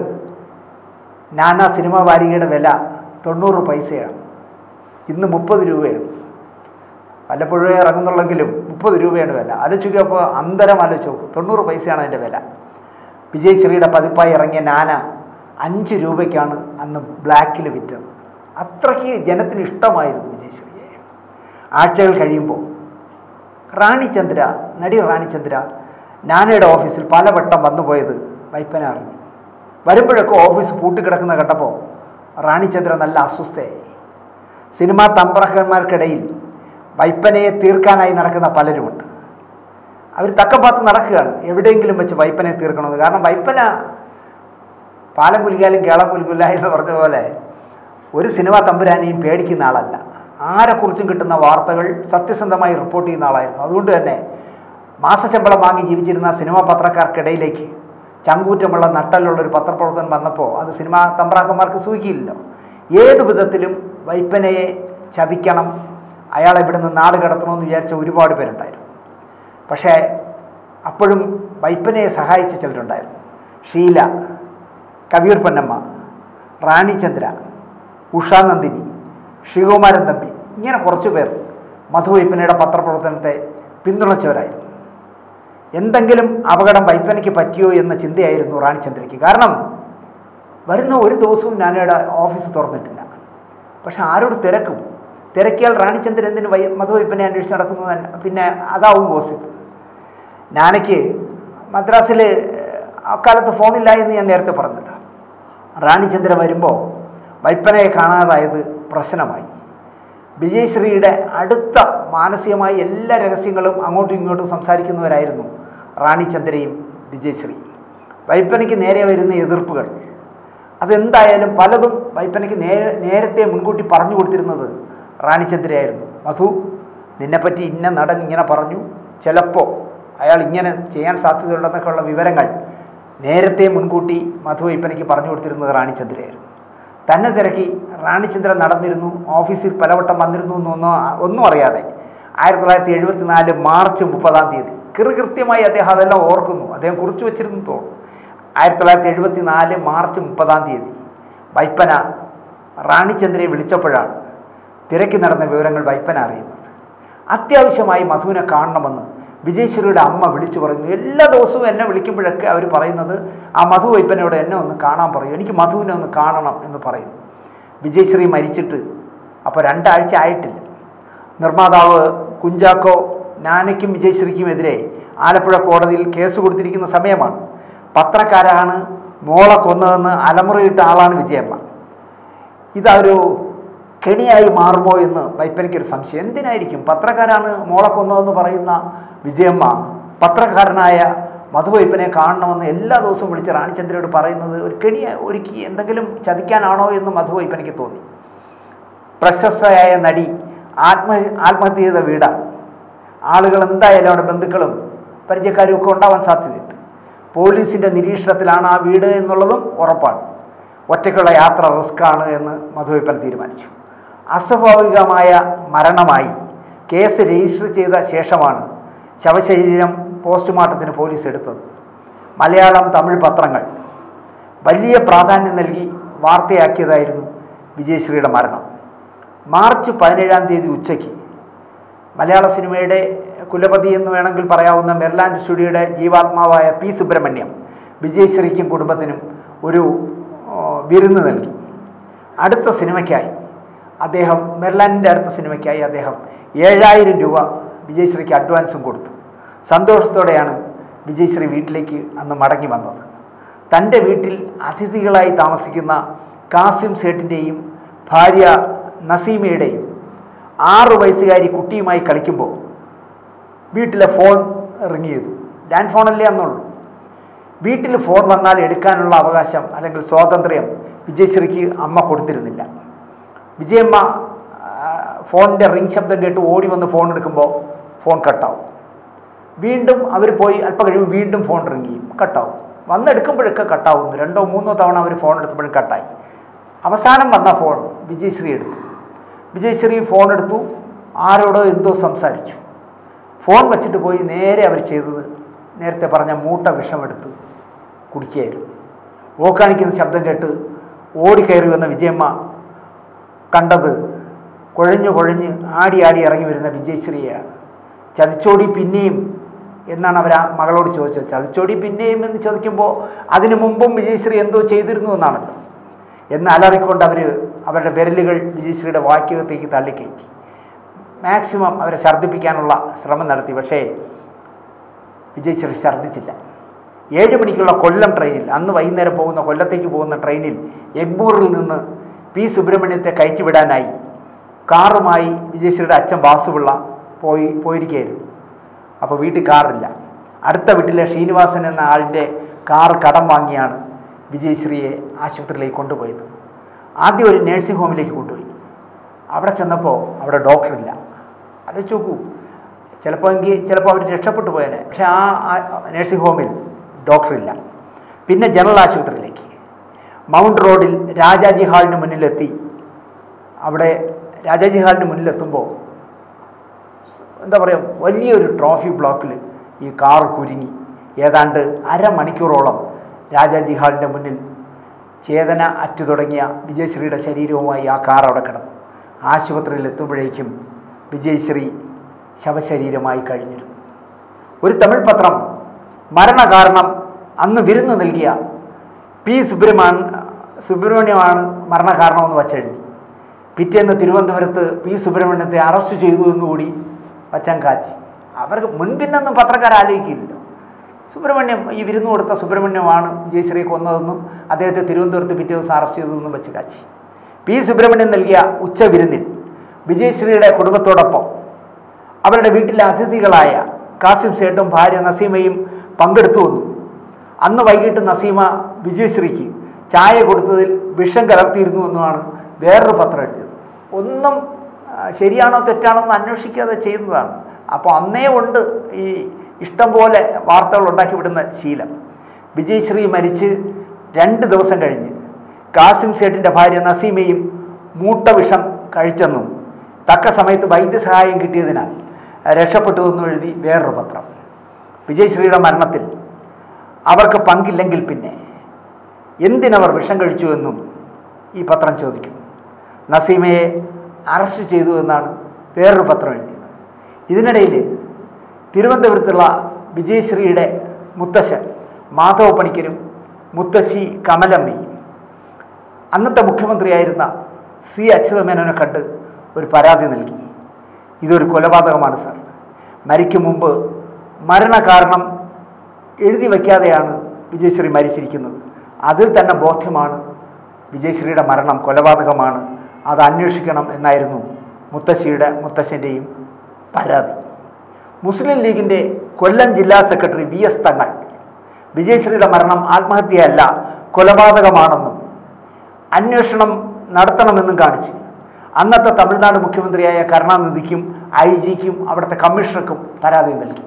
നാനാ സിനിമ വാരികയുടെ വില തൊണ്ണൂറ് പൈസയാണ് ഇന്ന് മുപ്പത് രൂപയാണ് വല്ലപ്പോഴേ ഇറങ്ങുന്നുള്ളെങ്കിലും മുപ്പത് രൂപയാണ് വില ആലോചിക്കുക അപ്പോൾ അന്തരം ആലോചിച്ചു തൊണ്ണൂറ് പൈസയാണ് അതിൻ്റെ വില വിജയ് ശ്രീയുടെ പതിപ്പായി ഇറങ്ങിയ നാന അഞ്ച് രൂപയ്ക്കാണ് അന്ന് ബ്ലാക്കിൽ വിറ്റത് അത്രയ്ക്ക് ജനത്തിന് ഇഷ്ടമായിരുന്നു വിജയ് ശ്രീയെ ആഴ്ചകൾ കഴിയുമ്പോൾ റാണിചന്ദ്ര നടി റാണിചന്ദ്ര നാനയുടെ ഓഫീസിൽ പലവട്ടം വന്നുപോയത് വൈപ്പന അറിഞ്ഞു വരുമ്പോഴൊക്കെ ഓഫീസ് പൂട്ടിക്കിടക്കുന്ന കണ്ടപ്പോൾ റാണിചന്ദ്ര നല്ല അസ്വസ്ഥയായി സിനിമാ തമ്പ്രക്കന്മാർക്കിടയിൽ വൈപ്പനയെ തീർക്കാനായി നടക്കുന്ന പലരുമുണ്ട് അവർ തക്കപ്പാത്ത് നടക്കുകയാണ് എവിടെയെങ്കിലും വെച്ച് വൈപ്പനെ തീർക്കണമെന്ന് കാരണം വൈപ്പന പാലം കുലിക്കാലും കേളം കുലിക്കില്ല എന്ന് പറഞ്ഞ പോലെ ഒരു സിനിമാ തമ്പുരാനെയും പേടിക്കുന്ന ആളല്ല ആരെക്കുറിച്ചും കിട്ടുന്ന വാർത്തകൾ സത്യസന്ധമായി റിപ്പോർട്ട് ചെയ്യുന്ന ആളായിരുന്നു അതുകൊണ്ട് തന്നെ മാസശമ്പളം വാങ്ങി ജീവിച്ചിരുന്ന സിനിമാ പത്രക്കാർക്കിടയിലേക്ക് ചങ്കൂറ്റമുള്ള നട്ടലുള്ള ഒരു പത്രപ്രവർത്തനം വന്നപ്പോൾ അത് സിനിമാ തമ്പ്രാക്കന്മാർക്ക് സൂചിക്കില്ലല്ലോ ഏത് വിധത്തിലും വൈപ്പനയെ ചതിക്കണം അയാളെ ഇവിടുന്ന് നാട് കടത്തണമെന്ന് വിചാരിച്ച ഒരുപാട് പേരുണ്ടായിരുന്നു പക്ഷേ അപ്പോഴും വൈപ്പനയെ സഹായിച്ച ചിലരുണ്ടായിരുന്നു ഷീല കബീർ പൊന്നമ്മ റാണിചന്ദ്ര ഉഷാനന്ദിനി ശ്രീകുമാരൻ തമ്പി ഇങ്ങനെ കുറച്ച് പേർ മധു വൈപ്പനയുടെ പത്രപ്രവർത്തനത്തെ പിന്തുണച്ചവരായിരുന്നു എന്തെങ്കിലും അപകടം വൈപ്പനയ്ക്ക് പറ്റിയോ എന്ന ചിന്തയായിരുന്നു റാണിചന്ദ്രയ്ക്ക് കാരണം വരുന്ന ഒരു ദിവസവും ഞാനയുടെ ഓഫീസ് തുറന്നിട്ടില്ല പക്ഷെ ആരോട് തിരക്കും തിരക്കിയാൽ റാണിചന്ദ്രൻ എന്തിന് വൈ മധു വൈപ്പനെ അന്വേഷിച്ച് നടക്കുന്നു തന്നെ പിന്നെ അതാവും ഗോസിപ്പ് ഞാനയ്ക്ക് മദ്രാസിൽ അക്കാലത്ത് ഫോണില്ല എന്ന് ഞാൻ നേരത്തെ പറഞ്ഞല്ലോ റാണിചന്ദ്രൻ വരുമ്പോൾ വൈപ്പനയെ കാണാതായത് പ്രശ്നമായി വിജയശ്രീയുടെ അടുത്ത മാനസികമായി എല്ലാ രഹസ്യങ്ങളും അങ്ങോട്ടും ഇങ്ങോട്ടും സംസാരിക്കുന്നവരായിരുന്നു റാണിചന്ദ്രയും വിജയശ്രീ വൈപ്പനയ്ക്ക് നേരെ വരുന്ന എതിർപ്പുകൾ അതെന്തായാലും പലതും വൈപ്പനയ്ക്ക് നേരെ നേരത്തെ മുൻകൂട്ടി പറഞ്ഞു കൊടുത്തിരുന്നത് റാണിചന്ദ്രയായിരുന്നു മധു നിന്നെപ്പറ്റി ഇന്ന നടൻ ഇങ്ങനെ പറഞ്ഞു ചിലപ്പോൾ അയാൾ ഇങ്ങനെ ചെയ്യാൻ സാധ്യതയുണ്ടെന്നൊക്കെയുള്ള വിവരങ്ങൾ നേരത്തെ മുൻകൂട്ടി മധു വൈപ്പനയ്ക്ക് പറഞ്ഞു കൊടുത്തിരുന്നത് റാണിചന്ദ്രയായിരുന്നു തന്നെ തിരക്കി റാണിചന്ദ്രൻ നടന്നിരുന്നു ഓഫീസിൽ പലവട്ടം വന്നിരുന്നു എന്നൊന്നും ഒന്നും അറിയാതെ ആയിരത്തി തൊള്ളായിരത്തി എഴുപത്തി നാല് മാർച്ച് മുപ്പതാം തീയതി കൃത്യമായി അദ്ദേഹം അതെല്ലാം ഓർക്കുന്നു അദ്ദേഹം കുറിച്ചു വെച്ചിരുന്നു തോന്നും ആയിരത്തി തൊള്ളായിരത്തി എഴുപത്തി നാല് മാർച്ച് മുപ്പതാം തീയതി വൈപ്പന റാണിചന്ദ്രയെ വിളിച്ചപ്പോഴാണ് തിരക്കി നടന്ന വിവരങ്ങൾ വൈപ്പന അറിയുന്നത് അത്യാവശ്യമായി മധുവിനെ കാണണമെന്ന് വിജയശ്രീയുടെ അമ്മ വിളിച്ചു പറയുന്നു എല്ലാ ദിവസവും എന്നെ വിളിക്കുമ്പോഴൊക്കെ അവർ പറയുന്നത് ആ മധു വൈപ്പനയോട് എന്നെ ഒന്ന് കാണാൻ പറയും എനിക്ക് മധുവിനെ ഒന്ന് കാണണം എന്ന് പറയുന്നു വിജയശ്രീ മരിച്ചിട്ട് അപ്പോൾ രണ്ടാഴ്ച ആയിട്ടില്ല നിർമ്മാതാവ് കുഞ്ചാക്കോ നാനയ്ക്കും വിജയശ്രീക്കുമെതിരെ ആലപ്പുഴ കോടതിയിൽ കേസ് കൊടുത്തിരിക്കുന്ന സമയമാണ് പത്രക്കാരാണ് മോളെ കൊന്നതെന്ന് അലമുറയിട്ട ആളാണ് വിജയമ്മ ഇതൊരു കെണിയായി മാറുമോ എന്ന് വൈപ്പനയ്ക്കൊരു സംശയം എന്തിനായിരിക്കും പത്രക്കാരാണ് മോളെ കൊന്നതെന്ന് പറയുന്ന വിജയമ്മ പത്രക്കാരനായ മധുവൈപ്പനെ കാണണമെന്ന് എല്ലാ ദിവസവും വിളിച്ച് റാണിചന്ദ്രയോട് പറയുന്നത് ഒരു കെണി ഒരുക്കി എന്തെങ്കിലും ചതിക്കാനാണോ എന്ന് മധുവൈപ്പനയ്ക്ക് തോന്നി പ്രശസ്തയായ നടി ആത്മ ആത്മഹത്യ ചെയ്ത വീടാണ് ആളുകൾ എന്തായാലും അവിടെ ബന്ധുക്കളും പരിചയക്കാരും ഒക്കെ ഉണ്ടാവാൻ സാധ്യതയുണ്ട് പോലീസിൻ്റെ നിരീക്ഷണത്തിലാണ് ആ വീട് എന്നുള്ളതും ഉറപ്പാണ് ഒറ്റയ്ക്കുള്ള യാത്ര റിസ്ക്കാണ് എന്ന് മധുവൈപ്പൻ തീരുമാനിച്ചു അസ്വാഭാവികമായ മരണമായി കേസ് രജിസ്റ്റർ ചെയ്ത ശേഷമാണ് ശവശരീരം പോസ്റ്റ്മോർട്ടത്തിന് പോലീസ് എടുത്തത് മലയാളം തമിഴ് പത്രങ്ങൾ വലിയ പ്രാധാന്യം നൽകി വാർത്തയാക്കിയതായിരുന്നു വിജയശ്രീയുടെ മരണം മാർച്ച് പതിനേഴാം തീയതി ഉച്ചയ്ക്ക് മലയാള സിനിമയുടെ കുലപതി എന്ന് വേണമെങ്കിൽ പറയാവുന്ന മെർലാൻഡ് സ്റ്റുഡിയോയുടെ ജീവാത്മാവായ പി സുബ്രഹ്മണ്യം വിജയശ്രീക്കും കുടുംബത്തിനും ഒരു ആ, വിരുന്ന് നൽകി അടുത്ത സിനിമയ്ക്കായി അദ്ദേഹം മെർലാൻഡിൻ്റെ അടുത്ത സിനിമയ്ക്കായി അദ്ദേഹം ഏഴായിരം രൂപ വിജയശ്രീക്ക് അഡ്വാൻസും കൊടുത്തു സന്തോഷത്തോടെയാണ് വിജയശ്രീ വീട്ടിലേക്ക് അന്ന് മടങ്ങി വന്നത് തൻ്റെ വീട്ടിൽ അതിഥികളായി താമസിക്കുന്ന കാസിം സേട്ടിൻ്റെയും ഭാര്യ നസീമയുടെയും ആറു വയസ്സുകാരി കുട്ടിയുമായി കളിക്കുമ്പോൾ വീട്ടിലെ ഫോൺ റിങ് ചെയ്തു ലാൻഡ് ഫോണല്ലേ അന്നുള്ളൂ വീട്ടിൽ ഫോൺ വന്നാൽ എടുക്കാനുള്ള അവകാശം അല്ലെങ്കിൽ സ്വാതന്ത്ര്യം വിജയശ്രീക്ക് അമ്മ കൊടുത്തിരുന്നില്ല വിജയമ്മ ആ, ഫോണിൻ്റെ റിംഗ് ശബ്ദം കേട്ട് ഓടി വന്ന് ഫോൺ എടുക്കുമ്പോൾ ഫോൺ കട്ടാവും വീണ്ടും അവർ പോയി അല്പം കഴിയുമ്പോൾ വീണ്ടും ഫോൺ റിങ് ചെയ്യും കട്ടാവും വന്നെടുക്കുമ്പോഴൊക്കെ കട്ടാവുന്നു രണ്ടോ മൂന്നോ തവണ അവർ ഫോൺ എടുത്തപ്പോഴും കട്ടായി അവസാനം വന്ന ഫോൺ വിജയശ്രീ എടുത്തു വിജയശ്രീ ഫോൺ എടുത്തു ആരോടോ എന്തോ സംസാരിച്ചു ഫോൺ വെച്ചിട്ട് പോയി നേരെ അവർ ചെയ്തത് നേരത്തെ പറഞ്ഞ മൂട്ട വിഷമെടുത്ത് കുടിക്കുകയായിരുന്നു ഓക്കാണിക്കുന്ന ശബ്ദം കേട്ട് ഓടിക്കയറി വന്ന വിജയമ്മ കണ്ടത് കുഴഞ്ഞു കുഴഞ്ഞ് ആടി ആടി ഇറങ്ങി വരുന്ന വിജയശ്രീയാണ് ചതിച്ചോടി പിന്നെയും എന്നാണ് അവർ ആ മകളോട് ചോദിച്ചത് ചതിച്ചോടി പിന്നെയും എന്ന് ചോദിക്കുമ്പോൾ അതിനു മുമ്പും വിജയശ്രീ എന്തോ ചെയ്തിരുന്നു എന്നാണല്ലോ എന്ന് അലറിക്കൊണ്ട് അവർ അവരുടെ വിരലുകൾ വിജയശ്രീയുടെ വാക്യകത്തേക്ക് തള്ളിക്കയറ്റി മാക്സിമം അവരെ ഛർദ്ദിപ്പിക്കാനുള്ള ശ്രമം നടത്തി പക്ഷേ വിജയശ്രീ ഛർദ്ദിച്ചില്ല ഏഴ് മണിക്കുള്ള കൊല്ലം ട്രെയിനിൽ അന്ന് വൈകുന്നേരം പോകുന്ന കൊല്ലത്തേക്ക് പോകുന്ന ട്രെയിനിൽ എഗ്മൂറിൽ നിന്ന് പി സുബ്രഹ്മണ്യത്തെ കയറ്റിവിടാനായി കാറുമായി വിജയശ്രീയുടെ അച്ഛൻ വാസുപിള്ള പോയി പോയിരിക്കുകയായിരുന്നു അപ്പോൾ വീട്ടിൽ കാറില്ല അടുത്ത വീട്ടിലെ ശ്രീനിവാസൻ എന്ന ആളിൻ്റെ കാർ കടം വാങ്ങിയാണ് വിജയശ്രീയെ ആശുപത്രിയിലേക്ക് കൊണ്ടുപോയത് ആദ്യം ഒരു നേഴ്സിംഗ് ഹോമിലേക്ക് കൊണ്ടുപോയി അവിടെ ചെന്നപ്പോൾ അവിടെ ഡോക്ടറില്ല ആലോചിച്ച് നോക്കൂ ചിലപ്പോൾ എങ്കിൽ ചിലപ്പോൾ അവർ രക്ഷപ്പെട്ടു പോയേനെ പക്ഷേ ആ ആ നേഴ്സിംഗ് ഹോമിൽ ഡോക്ടറില്ല പിന്നെ ജനറൽ ആശുപത്രിയിലേക്ക് മൗണ്ട് റോഡിൽ രാജാജി ഹാളിന് മുന്നിലെത്തി അവിടെ രാജാജി ഹാളിന് മുന്നിലെത്തുമ്പോൾ എന്താ പറയുക വലിയൊരു ട്രോഫി ബ്ലോക്കിൽ ഈ കാർ കുരുങ്ങി ഏതാണ്ട് അരമണിക്കൂറോളം രാജാജി ഹാളിൻ്റെ മുന്നിൽ ചേതന അറ്റു തുടങ്ങിയ വിജയശ്രീയുടെ ശരീരവുമായി ആ കാർ അവിടെ കിടന്നു ആശുപത്രിയിൽ എത്തുമ്പോഴേക്കും വിജയശ്രീ ശവശരീരമായി കഴിഞ്ഞിരുന്നു ഒരു തമിഴ് പത്രം മരണകാരണം അന്ന് വിരുന്ന് നൽകിയ പി സുബ്രഹ്മൺ സുബ്രഹ്മണ്യമാണ് മരണകാരണമെന്ന് വച്ചെഴുതി പിറ്റേന്ന് തിരുവനന്തപുരത്ത് പി സുബ്രഹ്മണ്യത്തെ അറസ്റ്റ് ചെയ്തു എന്നുകൂടി വച്ചൻ കാച്ചി അവർക്ക് മുൻപിന്നൊന്നും പത്രക്കാർ ആലോചിക്കില്ലല്ലോ സുബ്രഹ്മണ്യം ഈ വിരുന്ന് കൊടുത്ത സുബ്രഹ്മണ്യമാണ് വിജയശ്രീയെ കൊന്നതെന്നും അദ്ദേഹത്തെ തിരുവനന്തപുരത്ത് പിറ്റേ ദിവസം അറസ്റ്റ് ചെയ്തതെന്നും വെച്ച് കാച്ചി പി സുബ്രഹ്മണ്യൻ നൽകിയ ഉച്ച വിരുന്നിൽ വിജയശ്രീയുടെ കുടുംബത്തോടൊപ്പം അവരുടെ വീട്ടിലെ അതിഥികളായ കാസിം സേട്ടും ഭാര്യ നസീമയും പങ്കെടുത്തു വന്നു അന്ന് വൈകിട്ട് നസീമ വിജയശ്രീക്ക് ചായ കൊടുത്തതിൽ വിഷം കലർത്തിയിരുന്നു എന്നുമാണ് വേറൊരു പത്രം എഴുതിയത് ഒന്നും ആ, ശരിയാണോ തെറ്റാണോ എന്ന് അന്വേഷിക്കാതെ ചെയ്യുന്നതാണ് അപ്പോൾ അന്നേ ഉണ്ട് ഈ ഇഷ്ടം പോലെ വാർത്തകൾ ഉണ്ടാക്കി വിടുന്ന ശീലം വിജയശ്രീ മരിച്ച് രണ്ട് ദിവസം കഴിഞ്ഞ് കാസിം സേട്ടിൻ്റെ ഭാര്യ നസീമയും മൂട്ട വിഷം കഴിച്ചെന്നും തക്ക സമയത്ത് വൈദ്യസഹായം കിട്ടിയതിനാൽ രക്ഷപ്പെട്ടു എന്നും എഴുതി വേറൊരു പത്രം വിജയശ്രീയുടെ മരണത്തിൽ അവർക്ക് പങ്കില്ലെങ്കിൽ പിന്നെ എന്തിനവർ വിഷം കഴിച്ചു എന്നും ഈ പത്രം ചോദിക്കും നസീമയെ അറസ്റ്റ് ചെയ്തു എന്നാണ് വേറൊരു പത്രം എഴുതിയത് ഇതിനിടയിൽ തിരുവനന്തപുരത്തുള്ള വിജയശ്രീയുടെ മുത്തശ്ശൻ മാധവ പണിക്കരും മുത്തശ്ശി കമലമ്മയും അന്നത്തെ മുഖ്യമന്ത്രിയായിരുന്ന സി അച്യുതമേനോനെ കണ്ട് ഒരു പരാതി നൽകി ഇതൊരു കൊലപാതകമാണ് സാർ മരിക്കും മുമ്പ് മരണകാരണം എഴുതി വയ്ക്കാതെയാണ് വിജയശ്രീ മരിച്ചിരിക്കുന്നത് അതിൽ തന്നെ ബോധ്യമാണ് വിജയശ്രീയുടെ മരണം കൊലപാതകമാണ് അത് അന്വേഷിക്കണം എന്നായിരുന്നു മുത്തശ്ശിയുടെ മുത്തശ്ശൻ്റെയും പരാതി മുസ്ലിം ലീഗിൻ്റെ കൊല്ലം ജില്ലാ സെക്രട്ടറി വി എസ് തങ്ങൾ വിജയശ്രീയുടെ മരണം ആത്മഹത്യയല്ല കൊലപാതകമാണെന്നും അന്വേഷണം നടത്തണമെന്നും കാണിച്ച് അന്നത്തെ തമിഴ്നാട് മുഖ്യമന്ത്രിയായ കരുണാനിധിക്കും ഐ ജിക്കും അവിടുത്തെ കമ്മീഷണർക്കും പരാതി നൽകി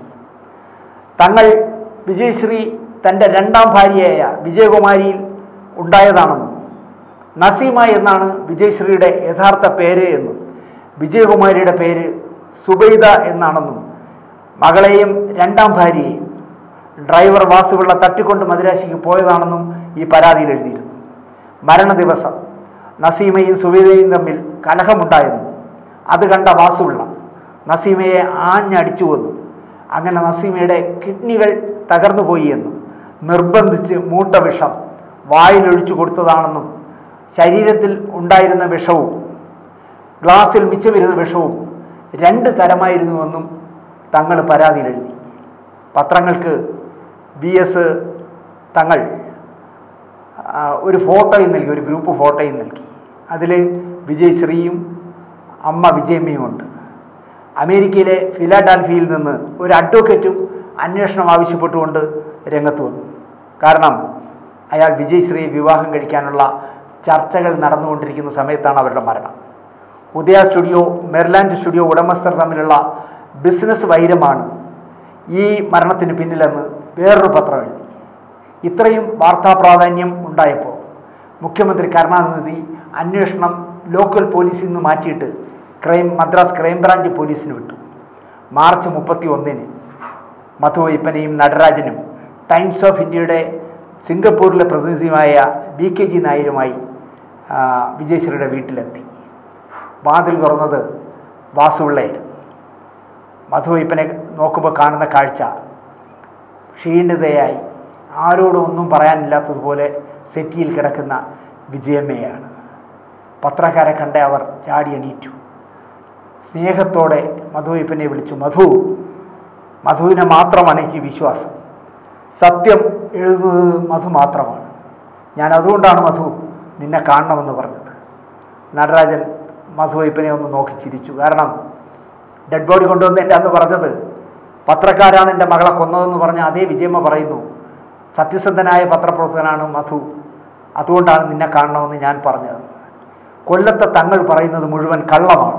തങ്ങൾ വിജയശ്രീ തൻ്റെ രണ്ടാം ഭാര്യയായ വിജയകുമാരിയിൽ ഉണ്ടായതാണെന്നും നസീമ എന്നാണ് വിജയശ്രീയുടെ യഥാർത്ഥ പേര് എന്നും വിജയകുമാരിയുടെ പേര് സുബൈദ എന്നാണെന്നും മകളെയും രണ്ടാം ഭാര്യയെയും ഡ്രൈവർ വാസുപിള്ള തട്ടിക്കൊണ്ട് മദിരാശിക്ക് പോയതാണെന്നും ഈ പരാതിയിൽ എഴുതിയിരുന്നു മരണ ദിവസം നസീമയും സുബൈദയും തമ്മിൽ കലഹമുണ്ടായിരുന്നു അത് കണ്ട വാസുപിള്ള നസീമയെ ആഞ്ഞടിച്ചു വന്നു അങ്ങനെ നസീമയുടെ കിഡ്നികൾ തകർന്നുപോയി എന്നും നിർബന്ധിച്ച് മൂട്ട വിഷം വായിലൊഴിച്ചു കൊടുത്തതാണെന്നും ശരീരത്തിൽ ഉണ്ടായിരുന്ന വിഷവും ഗ്ലാസ്സിൽ മിച്ചമിരുന്ന വിഷവും രണ്ട് തരമായിരുന്നുവെന്നും തങ്ങൾ പരാതിയിൽ എഴുതി പത്രങ്ങൾക്ക് ബി എസ് തങ്ങൾ ആ, ഒരു ഫോട്ടോയും നൽകി ഒരു ഗ്രൂപ്പ് ഫോട്ടോയും നൽകി അതിൽ വിജയശ്രീയും അമ്മ വിജയമ്മയും ഉണ്ട് അമേരിക്കയിലെ ഫിലാഡാൽഫിയയിൽ നിന്ന് ഒരു അഡ്വക്കേറ്റും അന്വേഷണം ആവശ്യപ്പെട്ടുകൊണ്ട് രംഗത്ത് വന്നു കാരണം അയാൾ വിജയശ്രീ വിവാഹം കഴിക്കാനുള്ള ചർച്ചകൾ നടന്നുകൊണ്ടിരിക്കുന്ന സമയത്താണ് അവരുടെ മരണം ഉദയ സ്റ്റുഡിയോ മെർലാൻഡ് സ്റ്റുഡിയോ ഉടമസ്ഥർ തമ്മിലുള്ള ബിസിനസ് വൈരമാണ് ഈ മരണത്തിന് പിന്നിലെന്ന് വേറൊരു പത്രം എഴുതി ഇത്രയും വാർത്താ പ്രാധാന്യം ഉണ്ടായപ്പോൾ മുഖ്യമന്ത്രി കരുണാനിധി അന്വേഷണം ലോക്കൽ പോലീസിൽ നിന്ന് മാറ്റിയിട്ട് ക്രൈം മദ്രാസ് ക്രൈംബ്രാഞ്ച് പോലീസിന് വിട്ടു മാർച്ച് മുപ്പത്തി ഒന്നിന് മധു അയ്യപ്പനെയും നടരാജനും ടൈംസ് ഓഫ് ഇന്ത്യയുടെ സിംഗപ്പൂരിലെ പ്രതിനിധിയുമായ ബി കെ ജി നായരുമായി ആ, വിജയശ്രീയുടെ വീട്ടിലെത്തി വാതിൽ തുറന്നത് വാസുപിള്ളയായിരുന്നു മധു അയ്യപ്പനെ നോക്കുമ്പോൾ കാണുന്ന കാഴ്ച ക്ഷീണിതയായി ആരോടും ഒന്നും പറയാനില്ലാത്തതുപോലെ സെറ്റിയിൽ കിടക്കുന്ന വിജയമ്മയാണ് പത്രക്കാരെ കണ്ട അവർ ചാടി എണീറ്റു സ്നേഹത്തോടെ മധു അയ്യപ്പനെ വിളിച്ചു മധു മധുവിനെ മാത്രമാണ് എനിക്ക് വിശ്വാസം സത്യം എഴുതുന്നത് മധു മാത്രമാണ് ഞാൻ അതുകൊണ്ടാണ് മധു നിന്നെ കാണണമെന്ന് പറഞ്ഞത് നടരാജൻ മധു അയ്യപ്പനെ ഒന്ന് നോക്കി ചിരിച്ചു കാരണം ഡെഡ് ബോഡി കൊണ്ടുവന്ന് എൻ്റെ അന്ന് പറഞ്ഞത് പത്രക്കാരാണ് എൻ്റെ മകളെ കൊന്നതെന്ന് പറഞ്ഞ അതേ വിജയമ്മ പറയുന്നു സത്യസന്ധനായ പത്രപ്രവർത്തകനാണ് മധു അതുകൊണ്ടാണ് നിന്നെ കാണണമെന്ന് ഞാൻ പറഞ്ഞത് കൊല്ലത്തെ തങ്ങൾ പറയുന്നത് മുഴുവൻ കള്ളമാണ്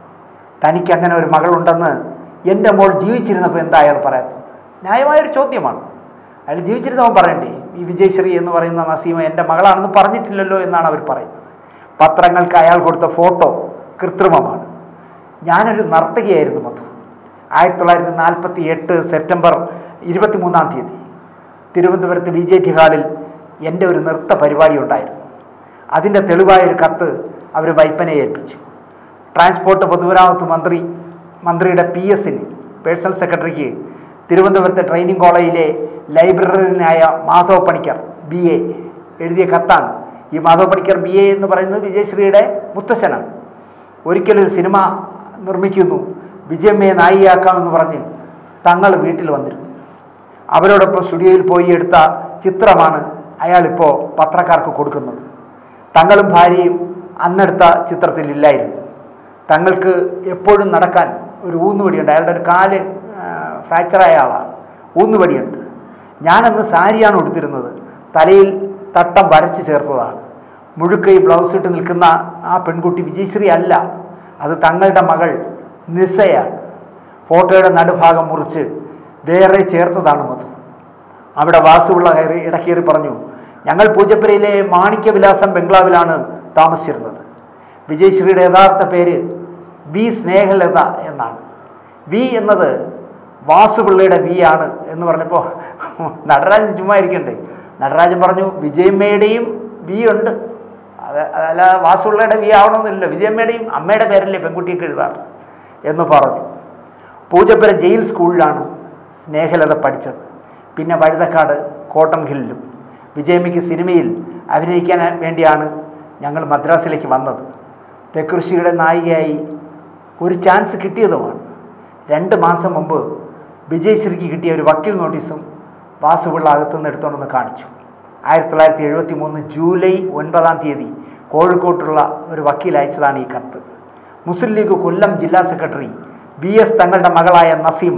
തനിക്ക് അങ്ങനെ ഒരു മകളുണ്ടെന്ന് എൻ്റെ മോൾ ജീവിച്ചിരുന്നപ്പോൾ എന്താ അയാൾ പറയാത്തത് ന്യായമായൊരു ചോദ്യമാണ് അയാൾ ജീവിച്ചിരുന്നവൻ പറയണ്ടേ ഈ വിജയശ്രീ എന്ന് പറയുന്ന നസീമ എൻ്റെ മകളാണെന്ന് പറഞ്ഞിട്ടില്ലല്ലോ എന്നാണ് അവർ പറയുന്നത് പത്രങ്ങൾക്ക് അയാൾ കൊടുത്ത ഫോട്ടോ കൃത്രിമമാണ് ഞാനൊരു നർത്തകിയായിരുന്നു മധു ആയിരത്തി തൊള്ളായിരത്തി നാൽപ്പത്തി എട്ട് സെപ്റ്റംബർ ഇരുപത്തി മൂന്നാം തീയതി തിരുവനന്തപുരത്ത് ബി ജെ ടി ഹാളിൽ എൻ്റെ ഒരു നൃത്ത പരിപാടി ഉണ്ടായിരുന്നു അതിൻ്റെ തെളിവായ ഒരു കത്ത് അവർ വൈപ്പനെ ഏൽപ്പിച്ചു ട്രാൻസ്പോർട്ട് പൊതുമരാമത്ത് മന്ത്രി മന്ത്രിയുടെ പി എസിന് പേഴ്സണൽ സെക്രട്ടറിക്ക് തിരുവനന്തപുരത്തെ ട്രെയിനിങ് കോളേജിലെ ലൈബ്രറിയനായ മാധവ പണിക്കർ ബി എ എഴുതിയ കത്താണ് ഈ മാധവ പണിക്കർ ബി എ എന്ന് പറയുന്നത് വിജയശ്രീയുടെ മുത്തശ്ശനാണ് ഒരിക്കലൊരു സിനിമ നിർമ്മിക്കുന്നു വിജയമ്മയെ നായികയാക്കാമെന്ന് പറഞ്ഞ് തങ്ങൾ വീട്ടിൽ വന്നിരുന്നു അവരോടൊപ്പം സ്റ്റുഡിയോയിൽ പോയി എടുത്ത ചിത്രമാണ് അയാളിപ്പോൾ പത്രക്കാർക്ക് കൊടുക്കുന്നത് തങ്ങളും ഭാര്യയും അന്നെടുത്ത ചിത്രത്തിൽ ഇല്ലായിരുന്നു തങ്ങൾക്ക് എപ്പോഴും നടക്കാൻ ഒരു ഊന്നുവടിയുണ്ട് അയാളുടെ ഒരു കാല് ഫ്രാക്ചറായ ആളാണ് ഊന്നുവടിയുണ്ട് ഞാനന്ന് സാരിയാണ് ഉടുത്തിരുന്നത് തലയിൽ തട്ടം വരച്ച് ചേർത്തതാണ് മുഴുക്കൈ ബ്ലൗസ് ഇട്ട് നിൽക്കുന്ന ആ പെൺകുട്ടി വിജയശ്രീ അല്ല അത് തങ്ങളുടെ മകൾ നിസയാണ് ഫോട്ടോയുടെ നടുഭാഗം മുറിച്ച് വേറെ ചേർത്തതാണ് മധു അവിടെ വാസുള്ള കയറി ഇടക്കേറി പറഞ്ഞു ഞങ്ങൾ പൂജപ്പുരയിലെ മാണിക്യവിലാസം ബംഗ്ലാവിലാണ് താമസിച്ചിരുന്നത് വിജയശ്രീയുടെ യഥാർത്ഥ പേര് വി സ്നേഹലത എന്നാണ് വി എന്നത് വാസുപിള്ളയുടെ വി ആണ് എന്ന് പറഞ്ഞപ്പോൾ നടരാജൻ ചുമ്മാ ഇരിക്കണ്ടേ നടരാജൻ പറഞ്ഞു വിജയമ്മയുടെയും വി ഉണ്ട് അത് അതല്ല വാസുപിള്ളയുടെ വി ആവണമെന്നില്ല വിജയമ്മയുടെയും അമ്മയുടെ പേരല്ലേ പെൺകുട്ടിക്ക് എഴുതാറ് എന്ന് പറഞ്ഞു പൂജപ്പുര ജയിൽ സ്കൂളിലാണ് സ്നേഹലത പഠിച്ചത് പിന്നെ വഴുതക്കാട് കോട്ടൺ ഹില്ലിലും വിജയമ്മയ്ക്ക് സിനിമയിൽ അഭിനയിക്കാൻ വേണ്ടിയാണ് ഞങ്ങൾ മദ്രാസിലേക്ക് വന്നത് തെക്കുറിശിയുടെ നായികയായി ഒരു ചാൻസ് കിട്ടിയതുമാണ് രണ്ട് മാസം മുമ്പ് വിജയശ്രീക്ക് കിട്ടിയ ഒരു വക്കീൽ നോട്ടീസും വാസുപിള്ള അകത്തുനിന്ന് എടുത്തുകൊണ്ടെന്ന് കാണിച്ചു ആയിരത്തി തൊള്ളായിരത്തി എഴുപത്തി മൂന്ന് ജൂലൈ ഒൻപതാം തീയതി കോഴിക്കോട്ടുള്ള ഒരു വക്കീൽ അയച്ചതാണ് ഈ കത്ത് മുസ്ലിം ലീഗ് കൊല്ലം ജില്ലാ സെക്രട്ടറി ബി എസ് തങ്ങളുടെ മകളായ നസീമ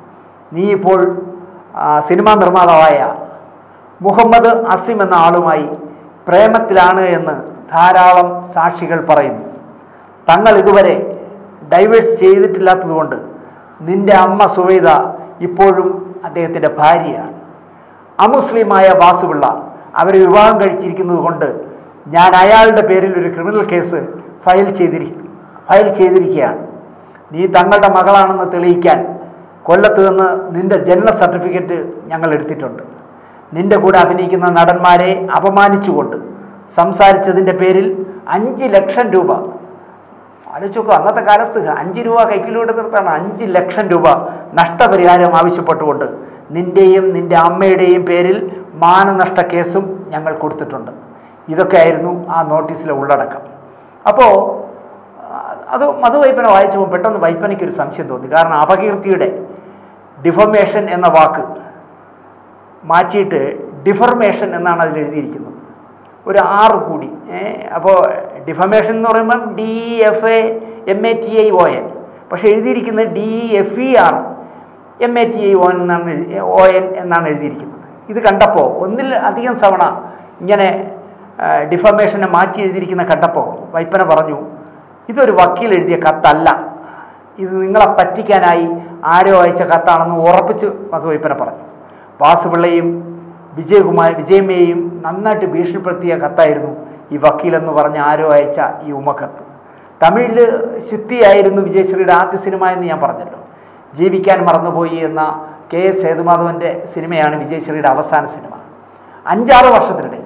നീ ഇപ്പോൾ ആ, സിനിമാ നിർമ്മാതാവായ മുഹമ്മദ് അസിം എന്ന ആളുമായി പ്രേമത്തിലാണ് എന്ന് ധാരാളം സാക്ഷികൾ പറയുന്നു തങ്ങൾ ഇതുവരെ ഡൈവേഴ്സ് ചെയ്തിട്ടില്ലാത്തതുകൊണ്ട് നിന്റെ അമ്മ സുവൈദ ഇപ്പോഴും അദ്ദേഹത്തിൻ്റെ ഭാര്യയാണ് അമുസ്ലിമായ വാസുപിള്ള അവരെ വിവാഹം കഴിച്ചിരിക്കുന്നത് കൊണ്ട് ഞാൻ അയാളുടെ പേരിൽ ഒരു ക്രിമിനൽ കേസ് ഫയൽ ചെയ്തിരി ഫയൽ ചെയ്തിരിക്കുകയാണ് നീ തങ്ങളുടെ മകളാണെന്ന് തെളിയിക്കാൻ കൊല്ലത്ത് നിന്ന് നിന്റെ ജനന സർട്ടിഫിക്കറ്റ് ഞങ്ങൾ എടുത്തിട്ടുണ്ട് നിന്റെ കൂടെ അഭിനയിക്കുന്ന നടന്മാരെ അപമാനിച്ചുകൊണ്ട് സംസാരിച്ചതിൻ്റെ പേരിൽ അഞ്ച് ലക്ഷം രൂപ ആലോചിച്ചോക്കോ അന്നത്തെ കാലത്ത് അഞ്ച് രൂപ കൈക്കിലൂടെ നിർത്താണ് അഞ്ച് ലക്ഷം രൂപ നഷ്ടപരിഹാരം ആവശ്യപ്പെട്ടുകൊണ്ട് നിന്റെയും നിന്റെ അമ്മയുടെയും പേരിൽ മാനനഷ്ട കേസും ഞങ്ങൾ കൊടുത്തിട്ടുണ്ട് ഇതൊക്കെയായിരുന്നു ആ നോട്ടീസിലെ ഉള്ളടക്കം അപ്പോൾ അത് മധു വൈപ്പന വായിച്ചപ്പോൾ പെട്ടെന്ന് വൈപ്പനയ്ക്ക് ഒരു സംശയം തോന്നി കാരണം അപകീർത്തിയുടെ ഡിഫർമേഷൻ എന്ന വാക്ക് മാറ്റിയിട്ട് ഡിഫർമേഷൻ എന്നാണ് അതിൽ എഴുതിയിരിക്കുന്നത് ഒരു ആറ് കൂടി അപ്പോൾ ഡിഫമേഷൻ എന്ന് പറയുമ്പം D F A M A T I O N പക്ഷേ എഴുതിയിരിക്കുന്നത് D F E R M A T I O എന്നാണ് എഴുതി ഒ എൻ എന്നാണ് എഴുതിയിരിക്കുന്നത് ഇത് കണ്ടപ്പോൾ ഒന്നിൽ അധികം തവണ ഇങ്ങനെ ഡിഫമേഷനെ മാറ്റി എഴുതിയിരിക്കുന്ന കണ്ടപ്പോൾ വൈപ്പന പറഞ്ഞു ഇതൊരു വക്കീൽ എഴുതിയ കത്തല്ല ഇത് നിങ്ങളെ പറ്റിക്കാനായി ആരോ അയച്ച കത്താണെന്ന് ഉറപ്പിച്ച് മധുവൈപ്പന പറഞ്ഞു വാസുപിള്ളയും വിജയകുമാർ വിജയമേയും നന്നായിട്ട് ഭീഷണിപ്പെടുത്തിയ കത്തായിരുന്നു ഈ വക്കീലെന്ന് പറഞ്ഞ് ആരോ അയച്ച ഈ ഉമക്കത്ത് തമിഴിൽ ശുദ്ധിയായിരുന്നു വിജയശ്രീയുടെ ആദ്യ സിനിമ എന്ന് ഞാൻ പറഞ്ഞല്ലോ ജീവിക്കാൻ മറന്നുപോയി എന്ന കെ എസ് സേതുമാധവൻ്റെ സിനിമയാണ് വിജയശ്രീയുടെ അവസാന സിനിമ അഞ്ചാറ് വർഷത്തിനിടെ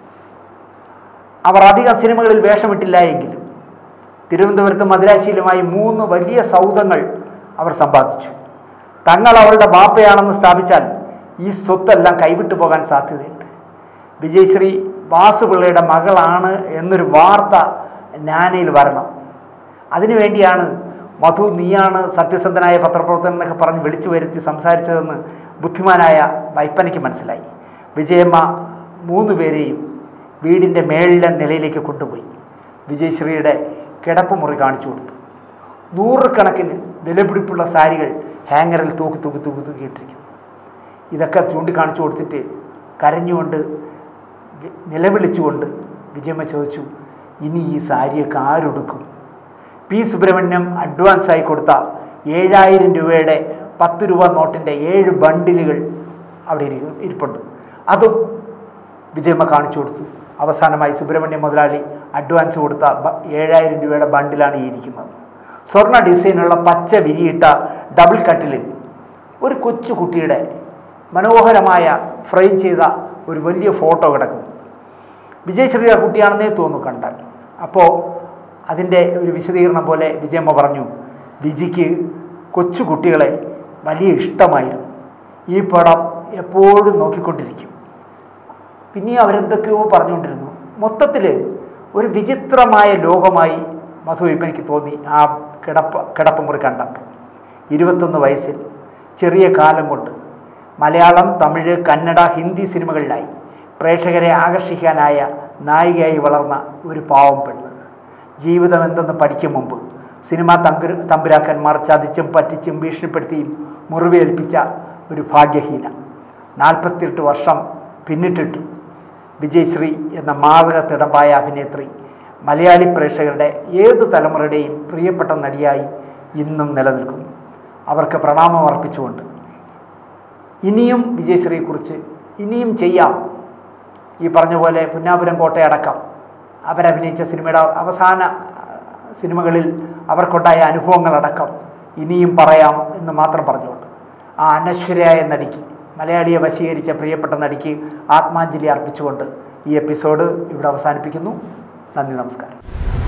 അവർ അധികം സിനിമകളിൽ വേഷമിട്ടില്ല എങ്കിലും തിരുവനന്തപുരത്തും മദ്രാശിയിലുമായി മൂന്ന് വലിയ സൗധങ്ങൾ അവർ സമ്പാദിച്ചു തങ്ങൾ അവളുടെ ബാപ്പയാണെന്ന് സ്ഥാപിച്ചാൽ ഈ സ്വത്തെല്ലാം കൈവിട്ടു പോകാൻ സാധ്യതയുണ്ട് വിജയശ്രീ വാസുപിള്ളയുടെ മകളാണ് എന്നൊരു വാർത്ത ഞാനയിൽ വരണം അതിനുവേണ്ടിയാണ് മധു നീയാണ് സത്യസന്ധനായ പത്രപ്രവർത്തകൻ എന്നൊക്കെ പറഞ്ഞ് വിളിച്ചു വരുത്തി സംസാരിച്ചതെന്ന് ബുദ്ധിമാനായ വൈപ്പനയ്ക്ക് മനസ്സിലായി വിജയമ്മ മൂന്ന് പേരെയും വീടിൻ്റെ മേളിലെ നിലയിലേക്ക് കൊണ്ടുപോയി വിജയശ്രീയുടെ കിടപ്പുമുറി കാണിച്ചു കൊടുത്തു നൂറുകണക്കിന് വിലപിടിപ്പുള്ള സാരികൾ ഹാങ്ങറിൽ തൂക്കി തൂക്കി തൂക്കി തൂക്കിയിട്ടിരിക്കുന്നു ഇതൊക്കെ ചൂണ്ടിക്കാണിച്ചു കൊടുത്തിട്ട് കരഞ്ഞുകൊണ്ട് വി- നിലവിളിച്ചുകൊണ്ട് വിജയമ്മ ചോദിച്ചു ഇനി ഈ സാരിയൊക്കെ ആരൊടുക്കും പി സുബ്രഹ്മണ്യം അഡ്വാൻസായി കൊടുത്ത ഏഴായിരം രൂപയുടെ പത്ത് രൂപ നോട്ടിൻ്റെ ഏഴ് ബണ്ടിലുകൾ അവിടെ ഇരി- ഇരിപ്പുണ്ട് അതും വിജയമ്മ കാണിച്ചു കൊടുത്തു അവസാനമായി സുബ്രഹ്മണ്യം മുതലാളി അഡ്വാൻസ് കൊടുത്ത ബ- ഏഴായിരം രൂപയുടെ ബണ്ടിലാണ് ഈ ഇരിക്കുന്നത് സ്വർണ്ണ ഡിസൈനുള്ള പച്ച വിരിയിട്ട ഡബിൾ കട്ടിലിൽ ഒരു കൊച്ചു കുട്ടിയുടെ മനോഹരമായ ഫ്രെയിം ചെയ്ത ഒരു വലിയ ഫോട്ടോ കിടക്കുന്നു വിജയശ്രീ ആ കുട്ടിയാണെന്നേ തോന്നുന്നു കണ്ടാൽ അപ്പോൾ അതിൻ്റെ ഒരു വിശദീകരണം പോലെ വിജയമ്മ പറഞ്ഞു വിജിക്ക് കൊച്ചു കുട്ടികളെ വലിയ ഇഷ്ടമായിരുന്നു ഈ പടം എപ്പോഴും നോക്കിക്കൊണ്ടിരിക്കും പിന്നെയും അവരെന്തൊക്കെയോ പറഞ്ഞുകൊണ്ടിരുന്നു മൊത്തത്തിൽ ഒരു വിചിത്രമായ ലോകമായി മധു ഇപ്പം എനിക്ക് തോന്നി ആ കിടപ്പ കിടപ്പുമുറി കണ്ടപ്പോൾ ഇരുപത്തൊന്ന് വയസ്സിൽ ചെറിയ കാലം കൊണ്ട് മലയാളം തമിഴ് കന്നഡ ഹിന്ദി സിനിമകളിലായി പ്രേക്ഷകരെ ആകർഷിക്കാനായ നായികയായി വളർന്ന ഒരു പാവം പെണ്ണ് ജീവിതം എന്തെന്ന് പഠിക്കും മുമ്പ് സിനിമാ തമ്പുര തമ്പുരാക്കന്മാർ ചതിച്ചും പറ്റിച്ചും ഭീഷണിപ്പെടുത്തിയും മുറിവേൽപ്പിച്ച ഒരു ഭാഗ്യഹീന നാൽപ്പത്തിയെട്ട് വർഷം പിന്നിട്ടിട്ടു വിജയശ്രീ എന്ന മാതക തിടമ്പായ അഭിനേത്രി മലയാളി പ്രേക്ഷകരുടെ ഏതു തലമുറയുടെയും പ്രിയപ്പെട്ട നടിയായി ഇന്നും നിലനിൽക്കുന്നു അവർക്ക് പ്രണാമം അർപ്പിച്ചുകൊണ്ട് ഇനിയും വിജയശ്രീയെക്കുറിച്ച് ഇനിയും ചെയ്യാം ഈ പറഞ്ഞ പോലെ പുന്നാപുരം കോട്ടയടക്കം അവരഭിനയിച്ച സിനിമയുടെ അവസാന സിനിമകളിൽ അവർക്കുണ്ടായ അനുഭവങ്ങളടക്കം ഇനിയും പറയാം എന്ന് മാത്രം പറഞ്ഞുകൊണ്ട് ആ അനശ്വരയായ നടിക്ക് മലയാളിയെ വശീകരിച്ച പ്രിയപ്പെട്ട നടിക്ക് ആത്മാഞ്ജലി അർപ്പിച്ചുകൊണ്ട് ഈ എപ്പിസോഡ് ഇവിടെ അവസാനിപ്പിക്കുന്നു നന്ദി നമസ്കാരം